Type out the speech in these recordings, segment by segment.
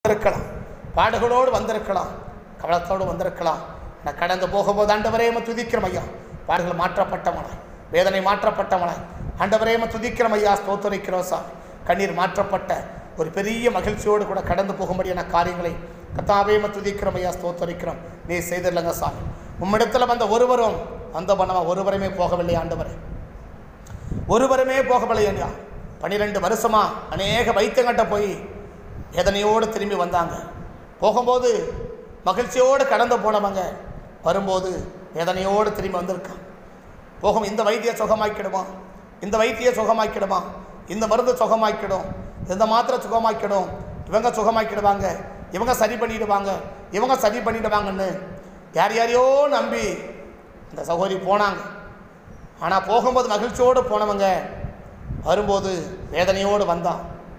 இருக்கலாம் பாடுகளோடு வந்திருக்கலாம் கவலத்தோடு வந்திருக்கலாம் நான் கடந்து போகும்போது ஆண்டவரே ம துதிக்கிறோம் ஐயா பாடுகள் மாற்றப்பட்டவனாய் வேதனை மாற்றப்பட்டவனாய் ஆண்டவரே ம துதிக்கிறோம் ஐயா ஸ்தோத்தரிக்கிறோம் சாமி கண்ணீர் மாற்றப்பட்ட ஒரு பெரிய மகிழ்ச்சியோடு கூட கடந்து போகும்படியான காரியங்களை கத்தாவே ம துதிக்கிறோம் ஐயா ஸ்தோத்தரிக்கிறோம் நீ செய்திடலங்க சாமி உம்மிடத்தில் வந்த ஒருவரும் வந்த பண்ணவா ஒருவருமே போகவில்லை ஆண்டவரே ஒருவருமே போகவில்லை ஐயா பன்னிரெண்டு வருஷமா அநேக வைத்தியங்கட்ட போய் வேதனையோடு திரும்பி வந்தாங்க போகும்போது மகிழ்ச்சியோடு கடந்து போனவங்க வரும்போது வேதனையோடு திரும்பி வந்திருக்கான் போகும் இந்த வைத்திய சுகமாக்கிடுமா இந்த வைத்திய சுகமாக்கிடுமா இந்த மருந்து சுகமாக்கிடும் இந்த மாத்திரை சுகமாக்கிடும் இவங்க சுகமாக்கிடுவாங்க இவங்க சரி பண்ணிடுவாங்க இவங்க சரி பண்ணிடுவாங்கன்னு யார் யாரையோ நம்பி இந்த சகோதரி போனாங்க ஆனால் போகும்போது மகிழ்ச்சியோடு போனவங்க வரும்போது வேதனையோடு வந்தான்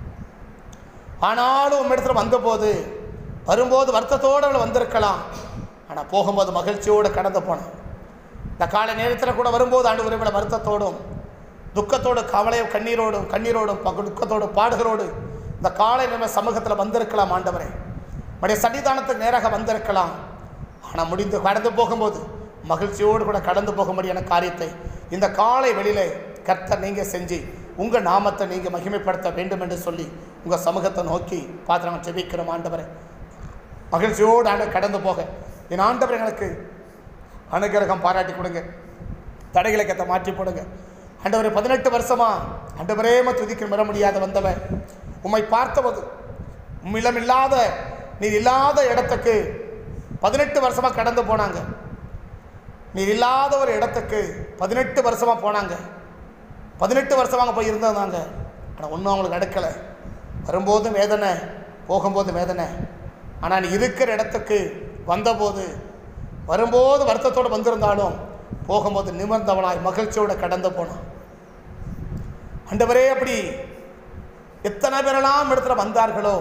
ஆனாலும் உம்மிடத்தில் வந்தபோது வரும்போது வருத்தத்தோடு அவள் வந்திருக்கலாம் ஆனால் போகும்போது மகிழ்ச்சியோடு கடந்து போனான் இந்த காலை நேரத்தில் கூட வரும்போது ஆண்டு உறவுகளை வருத்தத்தோடும் துக்கத்தோடு கவலை கண்ணீரோடும் கண்ணீரோடும் பகு- துக்கத்தோடும் பாடுகளோடு இந்த காலை நம்ம சமூகத்தில் வந்திருக்கலாம் ஆண்டவரே உடைய சன்னிதானத்துக்கு நேராக வந்திருக்கலாம் ஆனால் முடிந்து கடந்து போகும்போது மகிழ்ச்சியோடு கூட கடந்து போகும்படியான காரியத்தை இந்த காலை வெளியிலே கர்த்தர் நீங்கள் செஞ்சு உங்கள் நாமத்தை நீங்கள் மகிமைப்படுத்த வேண்டும் என்று சொல்லி உங்கள் சமூகத்தை நோக்கி பார்த்து நாங்கள் ஜெபிக்கிறோம் ஆண்டவரே மகிழ்ச்சியோடு ஆண்டு கடந்து போக என் ஆண்டவர் எங்களுக்கு அனுகிரகம் பாராட்டி கொடுங்க தடைகளை கத்த மாற்றி போடுங்க ஆண்டவரே பதினெட்டு வருஷமா ஆண்டவரேம துதிக்க வர முடியாத வந்தவன் உம்மை பார்த்தபோது உம்மிடம் இல்லாத நீர் இல்லாத இடத்துக்கு பதினெட்டு வருஷமா கடந்து போனாங்க நீர் இல்லாத ஒரு இடத்துக்கு பதினெட்டு வருஷமா போனாங்க பதினெட்டு வருஷமாக போய் இருந்தாங்க ஆனால் ஒன்றும் அவங்களுக்கு நடக்கலை வரும்போதும் வேதனை போகும்போது வேதனை ஆனால் நீ இருக்கிற இடத்துக்கு வந்தபோது வரும்போது வருத்தத்தோடு வந்திருந்தாலும் போகும்போது நிமிர்ந்தவனாய் மகிழ்ச்சியோடு கடந்து போனான் ஆண்டவரே அப்படி எத்தனை பேரெல்லாம் இடத்துல வந்தார்களோ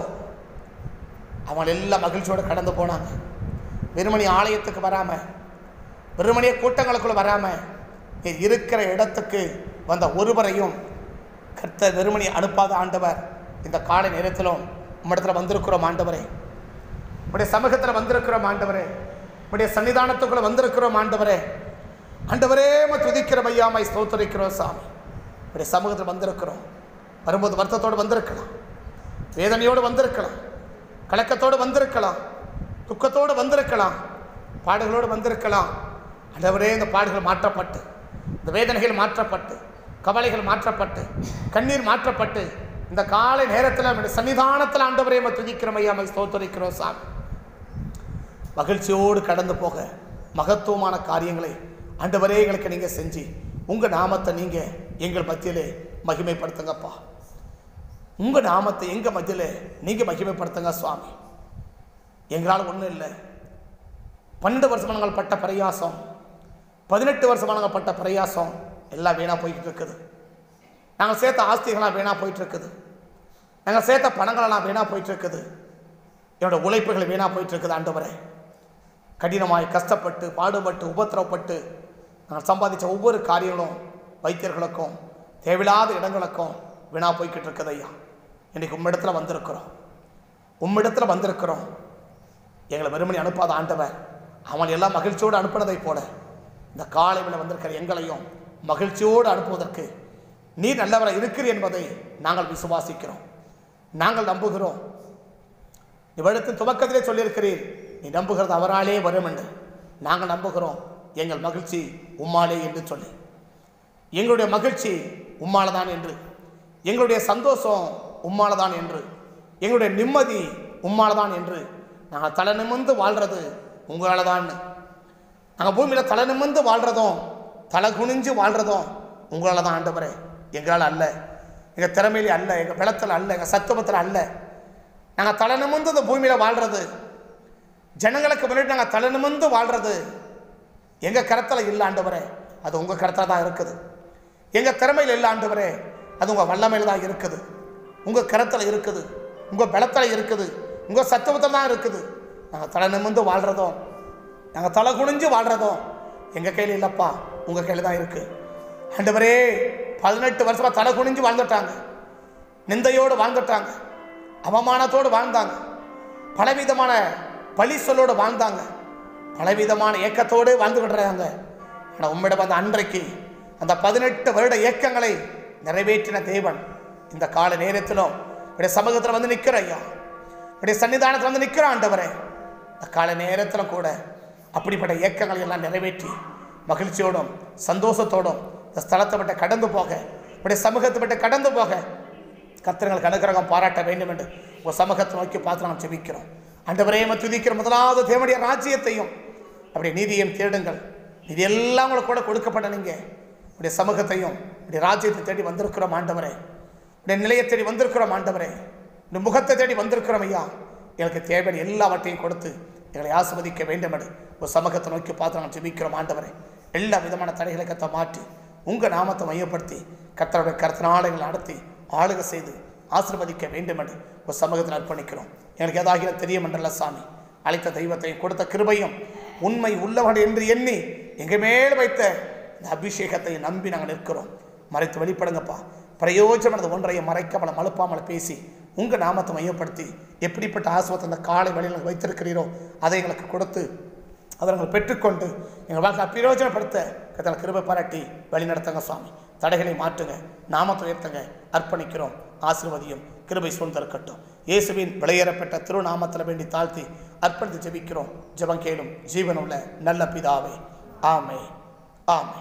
அவங்க எல்லாம் மகிழ்ச்சியோடு கடந்து போனாங்க வெறுமணி ஆலயத்துக்கு வராமல் வெறுமணிய கூட்டங்களுக்குள்ள வராமல் நீ இருக்கிற இடத்துக்கு வந்த ஒருவரையும் கர்த்தர் வெறுமணி அனுப்பாத ஆண்டவர் இந்த காலை நேரத்திலும் உம்மிடத்தில் வந்திருக்கிறோம் ஆண்டவரே உடைய சமூகத்தில் வந்திருக்கிறோம் ஆண்டவரே உடைய சன்னிதானத்துக்குள்ள வந்திருக்கிறோம் ஆண்டவரே ஆண்டவரே ம துதிக்கிற மையாமை ஸ்தோத்தரிக்கிறோம் சாமி உடைய சமூகத்தில் வந்திருக்கிறோம் வரும்போது வருத்தத்தோடு வந்திருக்கலாம் வேதனையோடு வந்திருக்கலாம் கலக்கத்தோடு வந்திருக்கலாம் துக்கத்தோடு வந்திருக்கலாம் பாடுகளோடு வந்திருக்கலாம் ஆண்டவரே இந்த பாடுகள் மாற்றப்பட்டு இந்த வேதனைகள் மாற்றப்பட்டு கவலைகள் மாற்றப்பட்டு கண்ணீர் மாற்றப்பட்டு இந்த காலை நேரத்தில் நம்முடைய சன்னிதானத்தில் ஆண்டவரே நம்ம துதிக்கிறோம் ஐயா மை ஸ்தோத்தரிக்கிறோம் சாமி மகிழ்ச்சியோடு கடந்து போக மகத்துவமான காரியங்களை ஆண்டவரே எங்களுக்கு நீங்கள் செஞ்சு உங்கள் நாமத்தை நீங்கள் எங்கள் மத்தியிலே மகிமைப்படுத்துங்கப்பா உங்கள் நாமத்தை எங்கள் மத்தியில் நீங்கள் மகிமைப்படுத்துங்க சுவாமி எங்களால் ஒன்றும் இல்லை பன்னெண்டு வருஷமாக நாங்கள் பட்ட பிரயாசம் பதினெட்டு வருஷமாக நாங்கள் பட்ட பிரயாசம் எல்லாம் வீணாக போய்கிட்டு இருக்குது நாங்கள் சேர்த்த ஆஸ்திகளாக வீணாக போயிட்டு இருக்குது நாங்கள் சேர்த்த பணங்களெல்லாம் வீணாக போயிட்டு இருக்குது என்னோட உழைப்புகள் வீணாக போயிட்டு இருக்குது ஆண்டவரே கடினமாய் கஷ்டப்பட்டு பாடுபட்டு உபத்திரவப்பட்டு நாங்கள் சம்பாதிச்ச ஒவ்வொரு காரியங்களும் வைத்தியர்களுக்கும் தேவையில்லாத இடங்களுக்கும் வீணாக போய்கிட்டு இருக்குது ஐயா இன்றைக்கி உம்மிடத்தில் வந்திருக்கிறோம் உம்மிடத்தில் வந்திருக்கிறோம் எங்களை வெறுமனி அனுப்பாத ஆண்டவர் அவன் எல்லாம் மகிழ்ச்சியோடு அனுப்பினதைப் போல இந்த காலையில் வந்திருக்கிற எங்களையும் மகிழ்ச்சியோடு அனுப்புவதற்கு நீ நல்லவராக இருக்கிறீர் என்பதை நாங்கள் விசுவாசிக்கிறோம் நாங்கள் நம்புகிறோம் இவ்விடத்தின் துவக்கத்திலே சொல்லியிருக்கிறீர் நீ நம்புகிறது அவராலே வரும் என்று நாங்கள் நம்புகிறோம் எங்கள் மகிழ்ச்சி உம்மாலே என்று சொல்லி எங்களுடைய மகிழ்ச்சி உம்மாலதான் என்று எங்களுடைய சந்தோஷம் உம்மாலதான் என்று எங்களுடைய நிம்மதி உம்மாலதான் என்று நாங்கள் தலை நிமிர்ந்து வாழ்கிறது உங்களால் தான் நாங்கள் பூமியில் தலை நிமிர்ந்து வாழ்கிறதும் தலை குனிஞ்சு வாழ்கிறதும் உங்களால் தான் ஆண்டவரே எங்களால் அல்ல எங்கள் திறமையிலே அல்ல எங்கள் பலத்தில் அல்ல எங்கள் சத்துவத்தில் அல்ல நாங்கள் தலை நிமிர்ந்து இந்த பூமியில் வாழ்கிறது ஜனங்களுக்கு முன்னாடி நாங்கள் தலை நிமிர்ந்து வாழ்கிறது எங்கள் கரத்தில் இல்லை ஆண்டவரே அது உங்கள் கரத்தில் தான் இருக்குது எங்கள் திறமையில் இல்லை ஆண்டவரே அது உங்கள் வல்லமையில் தான் இருக்குது உங்கள் கரத்தில் இருக்குது உங்கள் பலத்தில் இருக்குது உங்கள் சத்துவத்தில் தான் இருக்குது நாங்கள் தலை நிமிர்ந்து வாழ்கிறதும் நாங்கள் தலை குனிஞ்சு வாழ்கிறதும் எங்கள் கையில் இல்லைப்பா உங்கள் கையில் தான் இருக்குது ஆண்டவரே பதினெட்டு வருஷமாக தலை குனிஞ்சு வாழ்ந்துட்டாங்க நிந்தையோடு வாழ்ந்துட்டாங்க அவமானத்தோடு வாழ்ந்தாங்க பலவிதமான பழி சொல்லோடு வாழ்ந்தாங்க பலவிதமான ஏக்கத்தோடு வாழ்ந்து கொண்டிருந்தாங்க ஆனால் உம்மிடம் அந்த அன்றைக்கு அந்த பதினெட்டு வருட ஏக்கங்களை நிறைவேற்றின தேவன் இந்த கால நேரத்திலும் உடைய சமூகத்தில் வந்து நிற்கிற ஐயா உடைய சன்னிதானத்தில் வந்து நிற்கிற ஆண்டவரே இந்த கால நேரத்திலும் கூட அப்படிப்பட்ட ஏக்கங்களை எல்லாம் நிறைவேற்றி மகிழ்ச்சியோடும் சந்தோஷத்தோடும் இந்த ஸ்தலத்தை விட்டு கடந்து போக உடைய சமூகத்தை விட்டு கடந்து போக கத்திரங்களுக்கு அனுகிரகம் பாராட்ட வேண்டும் என்று உங்கள் சமூகத்தை நோக்கி பார்த்து நாம் ஜெபிக்கிறோம் அண்டவரையும் துதிக்கிற முதலாவது தேவனுடைய ராஜ்யத்தையும் அப்படி நீதியையும் தேடுங்கள் இது எல்லாம் உங்களுக்கு கூட கொடுக்கப்பட்ட நீங்கள் உடைய சமூகத்தையும் உடைய ராஜ்யத்தை தேடி வந்திருக்கிறோம் ஆண்டவரே உடைய நிலையை தேடி வந்திருக்கிறோம் ஆண்டவரே இந்த முகத்தை தேடி வந்திருக்கிறோம் ஐயா எனக்கு தேவையான எல்லாவற்றையும் கொடுத்து எங்களை ஆசிர்வதிக்க வேண்டும் என்று ஒரு சமூகத்தை நோக்கி பார்த்து நாம் ஜெபிக்கிறோம் ஆண்டவரே எல்லா விதமான தடைகளை கத்த மாற்றி உங்கள் நாமத்தை மையப்படுத்தி கத்தருடைய கருத்தினால எங்களை நடத்தி ஆளுகை செய்து ஆசிர்வதிக்க வேண்டும் என்று ஒரு சமூகத்தில் அர்ப்பணிக்கிறோம் எனக்கு ஏதாகிற தெரியும் என்றல்ல சாமி அழைத்த தெய்வத்தையும் கொடுத்த கிருபையும் உண்மை உள்ளவன் என்று எண்ணி எங்கள் மேல் வைத்த இந்த அபிஷேகத்தை நம்பி நாங்கள் நிற்கிறோம் மறைத்து வெளிப்படுங்கப்பா பிரயோஜனது ஒன்றையும் மறைக்காமல மழுப்பாமல பேசி உங்கள் நாமத்தை மையப்படுத்தி எப்படிப்பட்ட ஆசுவத்தை அந்த காலை வழியில் வைத்திருக்கிறீரோ அதை எங்களுக்கு கொடுத்து அதை நாங்கள் பெற்றுக்கொண்டு எங்கள் வாழ்க்கை பிரயோஜனப்படுத்த கத்தனை கிருபை பாராட்டி வழி நடத்துங்க சுவாமி தடைகளை மாற்றுங்க நாமத்தை உயர்த்துங்க அர்ப்பணிக்கிறோம் ஆசீர்வதியும் கிருபை சூழ்ந்திருக்கட்டும் இயேசுவின் விளையேறப்பட்ட திருநாமத்தில் வேண்டி தாழ்த்தி அர்ப்பணித்து ஜெபிக்கிறோம் ஜெபம் கேளும் ஜீவனுள்ள நல்ல பிதாவே ஆமே ஆமே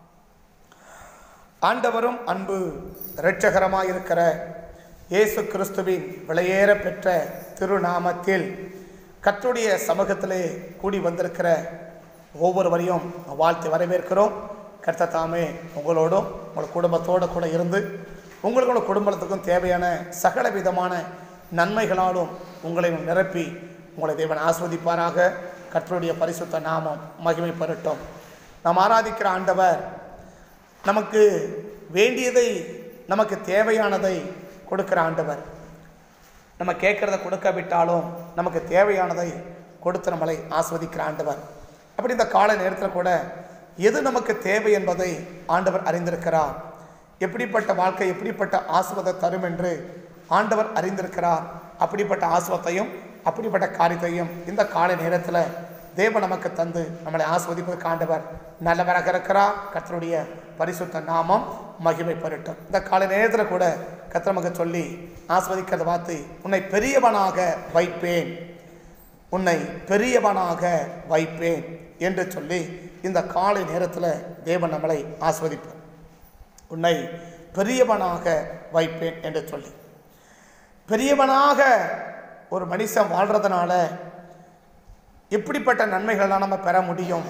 ஆண்டவரும் அன்பு இரட்சகரமாக இருக்கிற இயேசு கிறிஸ்துவின் விலையேற பெற்ற திருநாமத்தில் கர்த்தருடைய சமூகத்திலே கூடி வந்திருக்கிற ஒவ்வொருவரையும் வாழ்த்து வரவேற்கிறோம் கர்த்தர் தாமே உங்களோடும் உங்கள் குடும்பத்தோடு கூட இருந்து உங்களோட குடும்பத்துக்கும் தேவையான சகல விதமான நன்மைகளாலும் உங்களை நிரப்பி உங்களை தேவன் ஆஸ்வதிப்பாராக கர்த்தருடைய பரிசுத்த நாமம் மகிமை பெறட்டும் நாம் ஆராதிக்கிற ஆண்டவர் நமக்கு வேண்டியதை நமக்கு தேவையானதை கொடுக்கிற ஆண்டவர் நம்ம கேட்குறத கொடுக்காவிட்டாலும் நமக்கு தேவையானதை கொடுத்து நம்மளை ஆஸ்வதிக்கிற ஆண்டவர் அப்படி இந்த கால நேரத்தில் கூட எது நமக்கு தேவை என்பதை ஆண்டவர் அறிந்திருக்கிறார் எப்படிப்பட்ட வாழ்க்கை எப்படிப்பட்ட ஆசுவதை தரும் என்று ஆண்டவர் அறிந்திருக்கிறார் அப்படிப்பட்ட ஆசுவத்தையும் அப்படிப்பட்ட காரியத்தையும் இந்த காலை நேரத்தில் தேவன் நமக்கு தந்து நம்மளை ஆஸ்வதிப்பதற்கு ஆண்டவர் நல்லவராக இருக்கிறார் கர்த்தருடைய பரிசுத்த நாமம் மகிமை பெறட்டும் இந்த காலை நேரத்தில் கூட கர்த்தர் நமக்கு சொல்லி ஆஸ்வதிக்கிறத பார்த்து உன்னை பெரியவனாக வைப்பேன் உன்னை பெரியவனாக வைப்பேன் என்று சொல்லி இந்த காலை நேரத்தில் தேவன் நம்மளை ஆஸ்வதிப்பார் உன்னை பெரியவனாக வைப்பேன் என்று சொல்லி பெரியவனாக ஒரு மனுஷன் வாழ்கிறதுனால எப்படிப்பட்ட நன்மைகள்லாம் நம்ம பெற முடியும்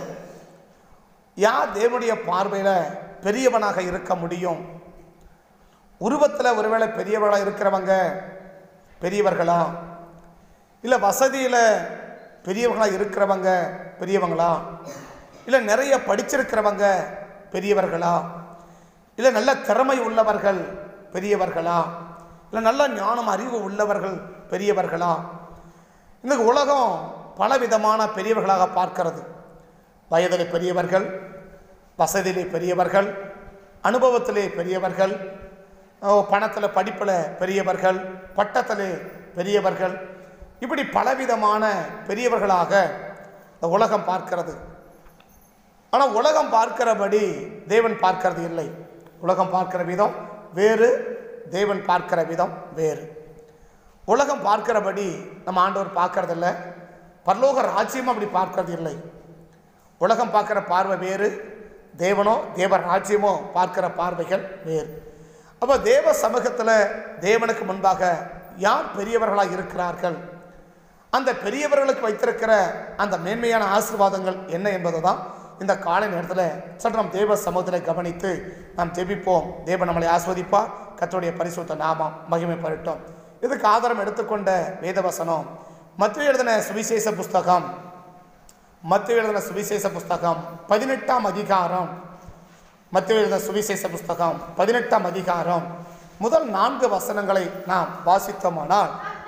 யார் தேவனுடைய பார்வையில் பெரியவனாக இருக்க முடியும் உருவத்தில் ஒருவேளை பெரியவர்களாக இருக்கிறவங்க பெரியவர்களா இல்லை வசதியில் பெரியவர்களாக இருக்கிறவங்க பெரியவங்களா இல்லை நிறைய படிச்சிருக்கிறவங்க பெரியவர்களா இல்லை நல்ல திறமை உள்ளவர்கள் பெரியவர்களா இல்லை நல்ல ஞானம் அறிவு உள்ளவர்கள் பெரியவர்களா இந்த உலகம் பலவிதமான பெரியவர்களாக பார்க்கிறது வயதிலே பெரியவர்கள் வசதியிலே பெரியவர்கள் அனுபவத்திலே பெரியவர்கள் பணத்தில் படிப்பில் பெரியவர்கள் பட்டத்திலே பெரியவர்கள் இப்படி பலவிதமான பெரியவர்களாக இந்த உலகம் பார்க்கிறது ஆனால் உலகம் பார்க்கிறபடி தேவன் பார்க்கிறது இல்லை உலகம் பார்க்கிற விதம் வேறு தேவன் பார்க்கிற விதம் வேறு உலகம் பார்க்கிறபடி நம்ம ஆண்டவர் பார்க்கறதில்ல பரலோக ராஜ்யம் அப்படி பார்க்கறது இல்லை உலகம் பார்க்குற பார்வை வேறு தேவனோ தேவ ராஜ்யமோ பார்க்கிற பார்வைகள் வேறு அப்போ தேவ சமூகத்தில் தேவனுக்கு முன்பாக யார் பெரியவர்களாக இருக்கிறார்கள் அந்த பெரியவர்களுக்கு வைத்திருக்கிற அந்த மேன்மையான ஆசீர்வாதங்கள் என்ன என்பது தான் இந்த காலை நேரத்தில் சற்று நாம் தேவ சமூகத்தில் கவனித்து நாம் ஜெபிப்போம் தேவன் நம்மளை ஆஸ்வதிப்பார் கர்த்தருடைய பரிசுத்த நாமம் மகிமை பெறட்டும் இதுக்கு ஆதாரம் எடுத்துக்கொண்ட வேதவசனம் மத்திய எழுதின சுவிசேஷ புஸ்தகம் மத்திய எழுதின சுவிசேஷ புஸ்தகம் பதினெட்டாம் அதிகாரம் மத்திய எழுதின சுவிசேஷ புஸ்தகம் பதினெட்டாம் அதிகாரம் முதல் நான்கு வசனங்களை நாம் வாசித்தோமானால்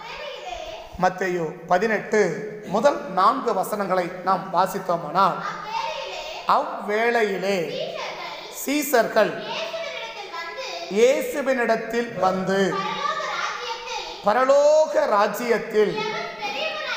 மத்தேயு பதினெட்டு முதல் நான்கு வசனங்களை நாம் வாசித்தோமானால் அவ்வேளையிலே சீசர்கள் இயேசுவினிடத்தில் வந்து பரலோக ராஜ்யத்தில்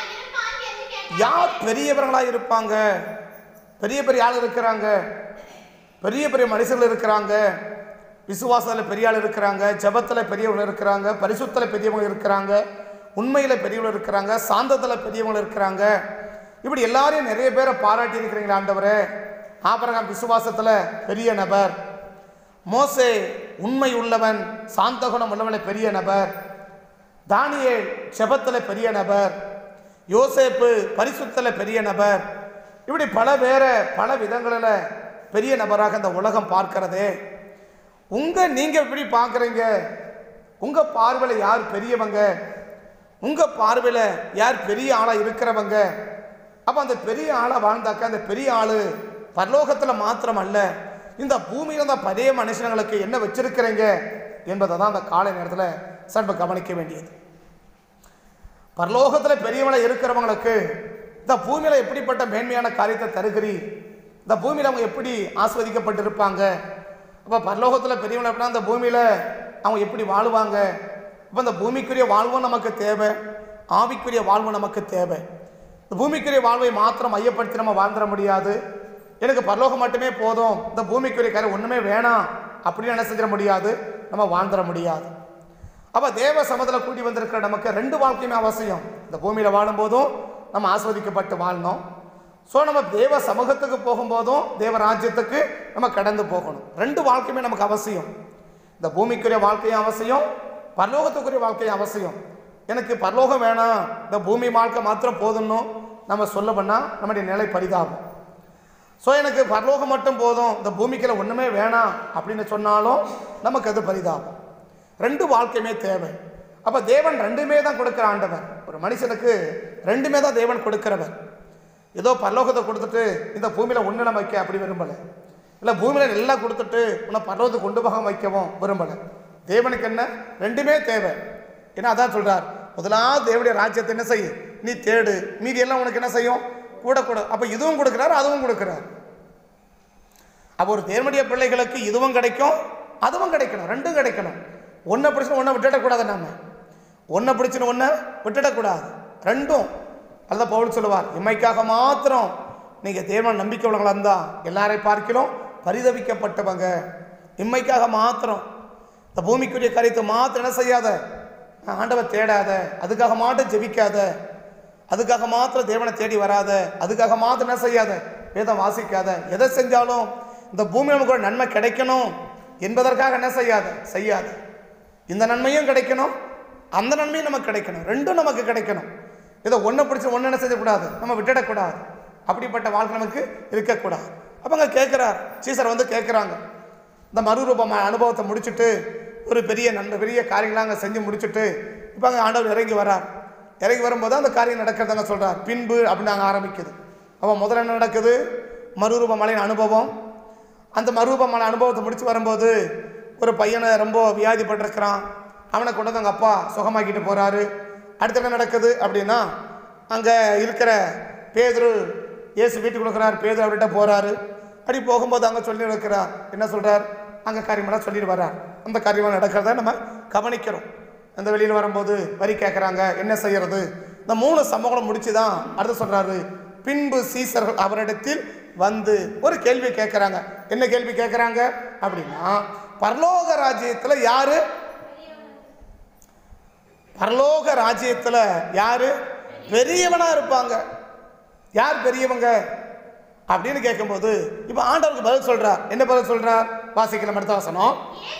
யார் பெரியவர்களாக இருப்பாங்க பெரிய பெரிய ஆள் இருக்கிறாங்க பெரிய பெரிய மனுஷர்கள் இருக்கிறாங்க விசுவாசத்தில் பெரிய ஆள் இருக்கிறாங்க ஜெபத்தில் பெரியவங்க இருக்கிறாங்க பரிசுத்தில் பெரியவங்க இருக்கிறாங்க உண்மையில் பெரியவங்க இருக்கிறாங்க சாந்தத்தில் பெரியவங்க இருக்கிறாங்க இப்படி எல்லாரையும் நிறைய பேரை பாராட்டி இருக்கிறீங்களா ஆண்டவரே ஆபரகம் விசுவாசத்தில் பெரிய நபர் மோசே உண்மை உள்ளவன் சாந்த குணம் உள்ளவன பெரிய நபர் தானியேல் ஜெபத்தில் பெரிய நபர் யோசேப்பு பரிசுத்தில் பெரிய நபர் இப்படி பல பேரை பல விதங்களில் பெரிய நபராக இந்த உலகம் பார்க்கிறதே உங்க நீங்க எப்படி பார்க்குறீங்க உங்க பார்வையில் யார் பெரியவங்க உங்க பார்வையில் யார் பெரிய ஆளா இருக்கிறவங்க அப்போ அந்த பெரிய ஆளா வாழ்ந்தாக்க அந்த பெரிய ஆளு பரலோகத்தில் மாத்திரம் அல்ல இந்த பூமியில தான் பெரிய மனுஷங்களுக்கு என்ன வச்சிருக்கிறீங்க என்பதை தான் அந்த காலை நேரத்தில் சர்வ கவனிக்க வேண்டியது பரலோகத்தில் பெரியவங்கள இருக்கிறவங்களுக்கு இந்த பூமியில் எப்படிப்பட்ட மேன்மையான காரியத்தை தருகிறீர் இந்த பூமியில் அவங்க எப்படி ஆஸ்வதிக்கப்பட்டிருப்பாங்க அப்போ பரலோகத்தில் பெரியவங்க அப்படின்னா இந்த பூமியில் அவங்க எப்படி வாழுவாங்க அப்போ இந்த பூமிக்குரிய வாழ்வும் நமக்கு தேவை ஆவிக்குரிய வாழ்வும் நமக்கு தேவை இந்த பூமிக்குரிய வாழ்வை மாத்திரம் மையப்படுத்தி நம்ம வாழ்ந்துட முடியாது எனக்கு பரலோகம் மட்டுமே போதும் இந்த பூமிக்குரிய காரியம் ஒன்றுமே வேணாம் அப்படின்னு என்ன செஞ்சிட முடியாது நம்ம வாழ்ந்துட முடியாது அப்போ தேவ சமத்தில் கூடி வந்திருக்கிற நமக்கு ரெண்டு வாழ்க்கையுமே அவசியம் இந்த பூமியில் வாழும்போதும் நம்ம ஆஸ்வதிக்கப்பட்டு வாழணும் ஸோ நம்ம தேவ சமூகத்துக்கு போகும்போதும் தேவ ராஜ்யத்துக்கு நம்ம கடந்து போகணும் ரெண்டு வாழ்க்கையுமே நமக்கு அவசியம் இந்த பூமிக்குரிய வாழ்க்கையும் அவசியம் பரலோகத்துக்குரிய வாழ்க்கையும் அவசியம் எனக்கு பரலோகம் வேணாம் இந்த பூமி வாழ்க்கை மாத்திரம் போதும்னு நம்ம சொல்ல பண்ணால் நம்முடைய நிலை பரிதாபம் ஸோ எனக்கு பரலோகம் மட்டும் போதும் இந்த பூமிக்குள்ள ஒன்றுமே வேணாம் அப்படின்னு சொன்னாலும் நமக்கு அது பரிதாபம் ரெண்டு வாழ்க்கையுமே தேவை அப்போ தேவன் ரெண்டுமே தான் கொடுக்குற ஆண்டவர் ஒரு மனுஷனுக்கு ரெண்டுமே தான் தேவன் கொடுக்கிறவர் ஏதோ பரலோகத்தை கொடுத்துட்டு இந்த பூமியில் ஒன்று நம்ம வைக்க அப்படி விரும்பலை இல்லை பூமியில் எல்லாம் கொடுத்துட்டு உன்னை பரலோகத்தை கொண்டு போக வைக்கவும் விரும்பலை தேவனுக்கு என்ன ரெண்டுமே தேவை ஏன்னா அதான் சொல்றார் முதலாவது தேவனுடைய ராஜ்யத்தை என்ன செய்யும் நீ தேடு மீதி எல்லாம் உனக்கு என்ன செய்யும் கூட கூட அப்போ இதுவும் கொடுக்குறாரு அதுவும் கொடுக்குறார் அப்போ ஒரு தேவனுடைய பிள்ளைகளுக்கு இதுவும் கிடைக்கும் அதுவும் கிடைக்கணும் ரெண்டும் கிடைக்கணும் ஒன்றை பிடிச்சுன்னு ஒன்றை விட்டுடக்கூடாது நாம ஒன்றை பிடிச்சுன்னு ஒன்றை விட்டுடக்கூடாது ரெண்டும் அதுதான் பவுல் சொல்லுவார் இம்மைக்காக மாத்திரம் நீங்கள் தேவன் நம்பிக்கை உள்ளவங்களா இருந்தால் எல்லாரை பார்க்கிறோம் பரிதவிக்கப்பட்டவங்க இம்மைக்காக மாத்திரம் இந்த பூமிக்குரிய காரியத்தை மாத்திரம் என்ன செய்யாத ஆண்டவர் தேடாத அதுக்காக மாத்திரம் ஜெபிக்காத அதுக்காக மாத்திரம் தேவனை தேடி வராத அதுக்காக மாத்திரம் என்ன செய்யாத வேதம் வாசிக்காத எதை செஞ்சாலும் இந்த பூமியில் நமக்கு ஒரு நன்மை கிடைக்கணும் என்பதற்காக என்ன செய்யாத செய்யாத இந்த நன்மையும் கிடைக்கணும் அந்த நன்மையும் நமக்கு கிடைக்கணும் ரெண்டும் நமக்கு கிடைக்கணும் இதை ஒன்றை பிடிச்சி ஒன்று என்ன செய்யக்கூடாது நம்ம விட்டுடக்கூடாது அப்படிப்பட்ட வாழ்க்கை நமக்கு இருக்கக்கூடாது அப்போ அங்கே கேட்குறார் சீசர் வந்து கேட்குறாங்க இந்த மறுரூபம் அனுபவத்தை முடிச்சுட்டு ஒரு பெரிய நல்ல பெரிய காரியங்களாம் அங்கே செஞ்சு முடிச்சுட்டு இப்போ அங்கே ஆண்டவர் இறங்கி வரார் இறங்கி வரும்போது அந்த காரியம் நடக்கிறதாங்க சொல்கிறார் பின்பு அப்படின்னு அங்கே ஆரம்பிக்குது அப்போ முதல்ல என்ன நடக்குது மறுரூப மலையின் அனுபவம் அந்த மறுரூப மலை அனுபவத்தை முடிச்சு வரும்போது ஒரு பையனை ரொம்ப வியாதிப்பட்டிருக்கிறான் அவனை கொண்டு வந்து அவங்க அப்பா சுகமாக்கிட்டு போகிறாரு அடுத்து என்ன நடக்குது அப்படின்னா அங்கே இருக்கிற பேதுரு இயேசு வீட்டுக்கு கொடுக்குறார் பேதுரு அவர்கிட்ட போகிறாரு அப்படி போகும்போது அங்கே சொல்லி இருக்கிறார் என்ன சொல்கிறார் அங்கே காரியமெல்லாம் சொல்லிட்டு வர்றார் அந்த காரியமாக நடக்கிறத நம்ம கவனிக்கிறோம் அந்த வெளியில் வரும்போது வரி கேட்குறாங்க என்ன செய்யறது இந்த மூணு சம்பவங்களும் முடிச்சு தான் அடுத்து சொல்கிறாரு பின்பு சீசர்கள் அவரிடத்தில் வந்து ஒரு கேள்வி கேட்குறாங்க என்ன கேள்வி கேட்குறாங்க அப்படின்னா பரலோக ராஜ்யத்தில் யாரு பரலோக ராஜ்யத்தில் யாரு பெரியவனா இருப்பாங்க யார் பெரியவங்க அப்படின்னு கேட்கும்போது இப்போ ஆண்டவருக்கு பதில் சொல்றார் என்ன பதில் சொல்றார் வாசிக்கலாம் அடுத்த வசனம்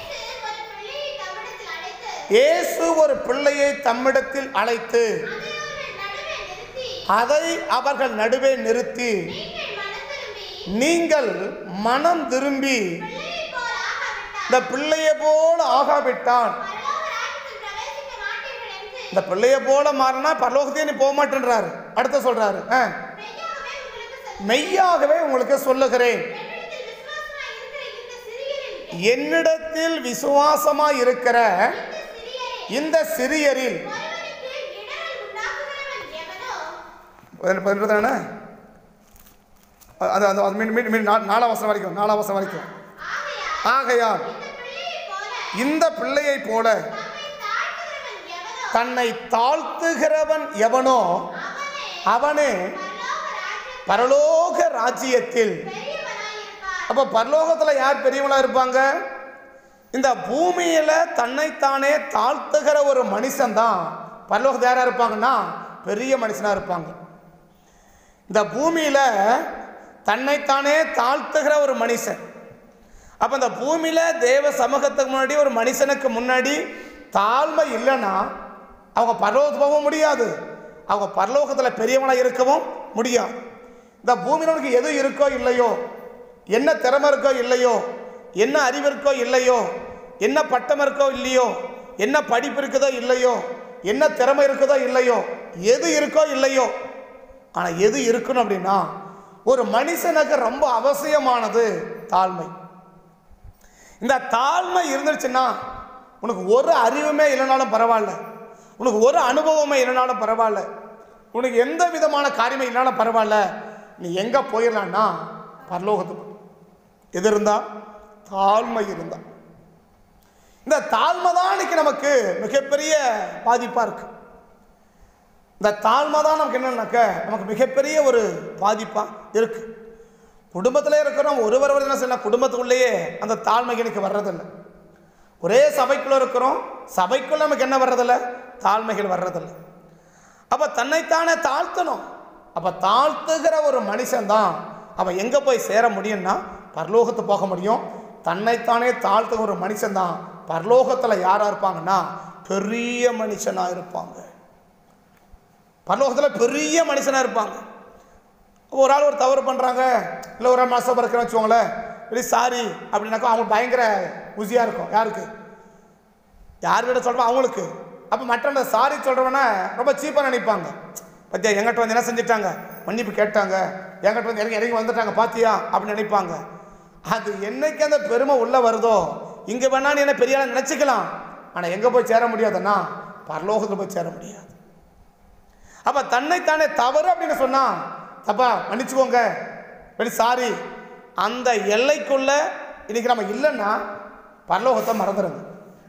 இயேசு ஒரு பிள்ளையை தம்மிடத்தில் அழைத்து இயேசு ஒரு பிள்ளையை தம்மிடத்தில் அழைத்து அதை அவர்கள் நடுவே நிறுத்தி அதை அவர்கள் நடுவே நிறுத்தி நீங்கள் மனம் திரும்பி நீங்கள் மனம் திரும்பி பிள்ளையைப் போல் ஆகாவிட்டால் இந்த பிள்ளையை போல ஆகாவிட்டான் பரலோக ராஜ்யத்தில் பிரவேசிக்க மாட்டீர்கள் என்று இந்த பிள்ளையை போல மாறினா பரலோகத்தையே நீ போக மாட்டேன்றாரு அடுத்து சொல்றாரு ஆ, மெய்யாகவே உங்களுக்கு சொல்லுகிறேன். மெய்யாகவே உங்களுக்கு சொல்லுகிறேன் என்னிடத்தில் விசுவாசமாய் இருக்கிற என்னிடத்தில் விசுவாசமாய் இருக்கிற இந்த சிறியரில் இந்த சிறியரில் ஒருவனுக்கு இடரல் உண்டாக்குகிறவன் எவனோ பதினெட்டு தானே அது அது அது மீன் மீன் மீன் நா- நாலாம் வசனம் வரைக்கும் நாலாம் வசனம் வரைக்கும் ஆகையால் ஆகையால் இந்த பிள்ளையைப் போல இந்த பிள்ளையை போல தம்மை தாழ்த்துகிறவன் எவனோ தன்னை தாழ்த்துகிறவன் எவனோ அவனே அவனே பரலோக ராஜ்யம் பரலோக ராஜ்யத்தில் பெரியவனாயிருப்பார் அப்போ பரலோகத்தில் யார் பெரியவங்களா இருப்பாங்க இந்த பூமியில தன்னைத்தானே தாழ்த்துகிற ஒரு மனுஷன் தான் பரலோகத்தில் யாரா இருப்பாங்கன்னா பெரிய மனுஷனா இருப்பாங்க இந்த பூமியில தன்னைத்தானே தாழ்த்துகிற ஒரு மனுஷன் அப்ப இந்த பூமியில தேவ சமூகத்துக்கு முன்னாடி ஒரு மனுஷனுக்கு முன்னாடி தாழ்மை இல்லைன்னா அவங்க பரலோகத்துக்கு போக முடியாது அவங்க பரலோகத்தில் பெரியவனா இருக்கவும் முடியாது இந்த பூமியில் உனக்கு எது இருக்கோ இல்லையோ என்ன திறமை இருக்கோ இல்லையோ என்ன அறிவு இருக்கோ இல்லையோ என்ன பட்டம் இருக்கோ இல்லையோ என்ன படிப்பு இருக்குதோ இல்லையோ என்ன திறமை இருக்குதோ இல்லையோ எது இருக்கோ இல்லையோ ஆனால் எது இருக்கணும் அப்படின்னா ஒரு மனுஷனுக்கு ரொம்ப அவசியமானது தாழ்மை இந்த தாழ்மை இருந்துச்சுன்னா உனக்கு ஒரு அறிவுமே இல்லைனாலும் பரவாயில்ல உனக்கு ஒரு அனுபவமே இல்லைனாலும் பரவாயில்ல உனக்கு எந்த விதமான காரியமே இல்லைனாலும் பரவாயில்ல நீ எங்கே போயிடலான்னா பரலோகத்துக்கு எது இருந்தா தாழ்மை இருந்தா இந்த தாழ்மை தான் இன்னைக்கு நமக்கு மிகப்பெரிய பாதிப்பாக இருக்கு இந்த தாழ்மை தான் நமக்கு என்னன்னாக்க நமக்கு மிகப்பெரிய ஒரு பாதிப்பாக இருக்கு குடும்பத்தில் இருக்கிறோம் ஒருவர் ஒரு என்ன செய்யலாம் குடும்பத்துக்குள்ளேயே அந்த தாழ்மை எனக்கு வர்றதில்லை ஒரே சபைக்குள்ளே இருக்கிறோம் சபைக்குள்ள நமக்கு என்ன வர்றதில்ல தாழ்மைகள் வர்றதில்லை அப்போ தன்னைத்தானே தாழ்த்தணும் அப்போ தாழ்த்துகிற ஒரு மனுஷன் தான் அவன் எங்கே போய் சேர முடியும்னா பரலோகத்து போக முடியும் தன்னைத்தானே தாழ்த்துகிற ஒரு மனுஷன் தான் பரலோகத்தில் யாராக இருப்பாங்கன்னா பெரிய மனுஷனாக இருப்பாங்க பரலோகத்தில் பெரிய மனுஷனாக இருப்பாங்க ஒரு ஆள் ஒரு தவறு பண்ணுறாங்க இல்லை ஒரு ஆள் மனசை பறக்கிறேன்னு வச்சுக்கோங்களேன் இல்லை சாரி அப்படின்னாக்கா அவங்களுக்கு பயங்கர உசியாக இருக்கும் யாருக்கு யார்கிட்ட சொல்கிறோம் அவங்களுக்கு அப்போ மற்றவங்க சாரி சொல்கிறவன ரொம்ப சீப்பாக நினைப்பாங்க பத்தியா எங்கிட்ட வந்து என்ன செஞ்சிட்டாங்க மன்னிப்பு கேட்டாங்க எங்கிட்ட வந்து இறங்கி இறங்கி வந்துட்டாங்க பாத்தியா அப்படின்னு நினைப்பாங்க அது என்னைக்கு அந்த பெருமை உள்ளே வருதோ இங்கே வேணா நீ என்ன பெரிய ஆளா நினச்சிக்கலாம் ஆனால் எங்கே போய் சேர முடியாதுன்னா பரலோகத்தில் போய் சேர முடியாது அப்ப தன்னைத்தானே தவறு அப்படின்னு சொன்னா தப்பா மன்னிச்சுக்கோங்க வெரி சாரி அந்த எல்லைக்குள்ள இன்னைக்கு நம்ம இல்லைன்னா பரலோகத்தை மறந்துடுங்க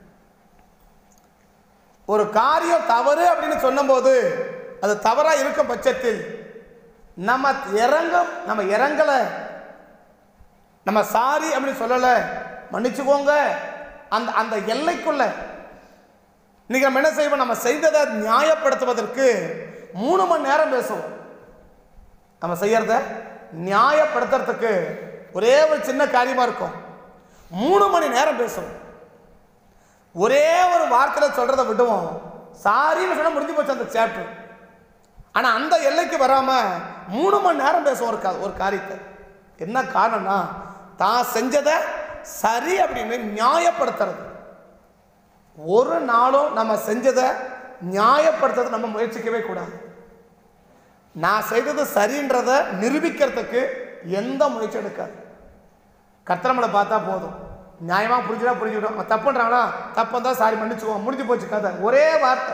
ஒரு காரியம் தவறு அப்படின்னு சொன்னபோது அது தவறா இருக்கும் பட்சத்தில் நம்ம இறங்கும் நம்ம இறங்கல நம்ம சாரி அப்படின்னு சொல்லல மன்னிச்சுக்கோங்க அந்த அந்த எல்லைக்குள்ள இன்னைக்கு நம்ம என்ன செய்வோம் நம்ம செய்ததை நியாயப்படுத்துவதற்கு மூணு மணி நேரம் பேசுவோம் நம்ம செய்யறத நியாயப்படுத்துறதுக்கு ஒரே ஒரு சின்ன காரியமா இருக்கும் மூணு மணி நேரம் பேசுவோம் ஒரே ஒரு வார்த்தையில சொல்றதை விடுவோம் சாரின்னு சொன்னா முடிஞ்சு போச்சு அந்த சாப்டர் ஆனா அந்த எல்லைக்கு வராம மூணு மணி நேரம் பேசுவோம் ஒரு கா- ஒரு காரியத்தை என்ன காரணம்னா தான் செஞ்சதை சரி அப்படின்னு நியாயப்படுத்துறது ஒரு நாளும் நம்ம செஞ்சதை நியாயப்படுத்துறது நம்ம முயற்சிக்கவே கூடாது நான் செய்தது சரின்றதை நிரூபிக்கிறதுக்கு எந்த முயற்சி எடுக்காது கத்திரமலை பார்த்தா போதும் நியாயமாக புரிஞ்சுடா புரிஞ்சுக்கிடும் அவன் தப்பு பண்ணுறாங்களா தப்பு தான் சாரி மன்னிச்சுக்குவோம் முடிஞ்சு போச்சு கதை ஒரே வார்த்தை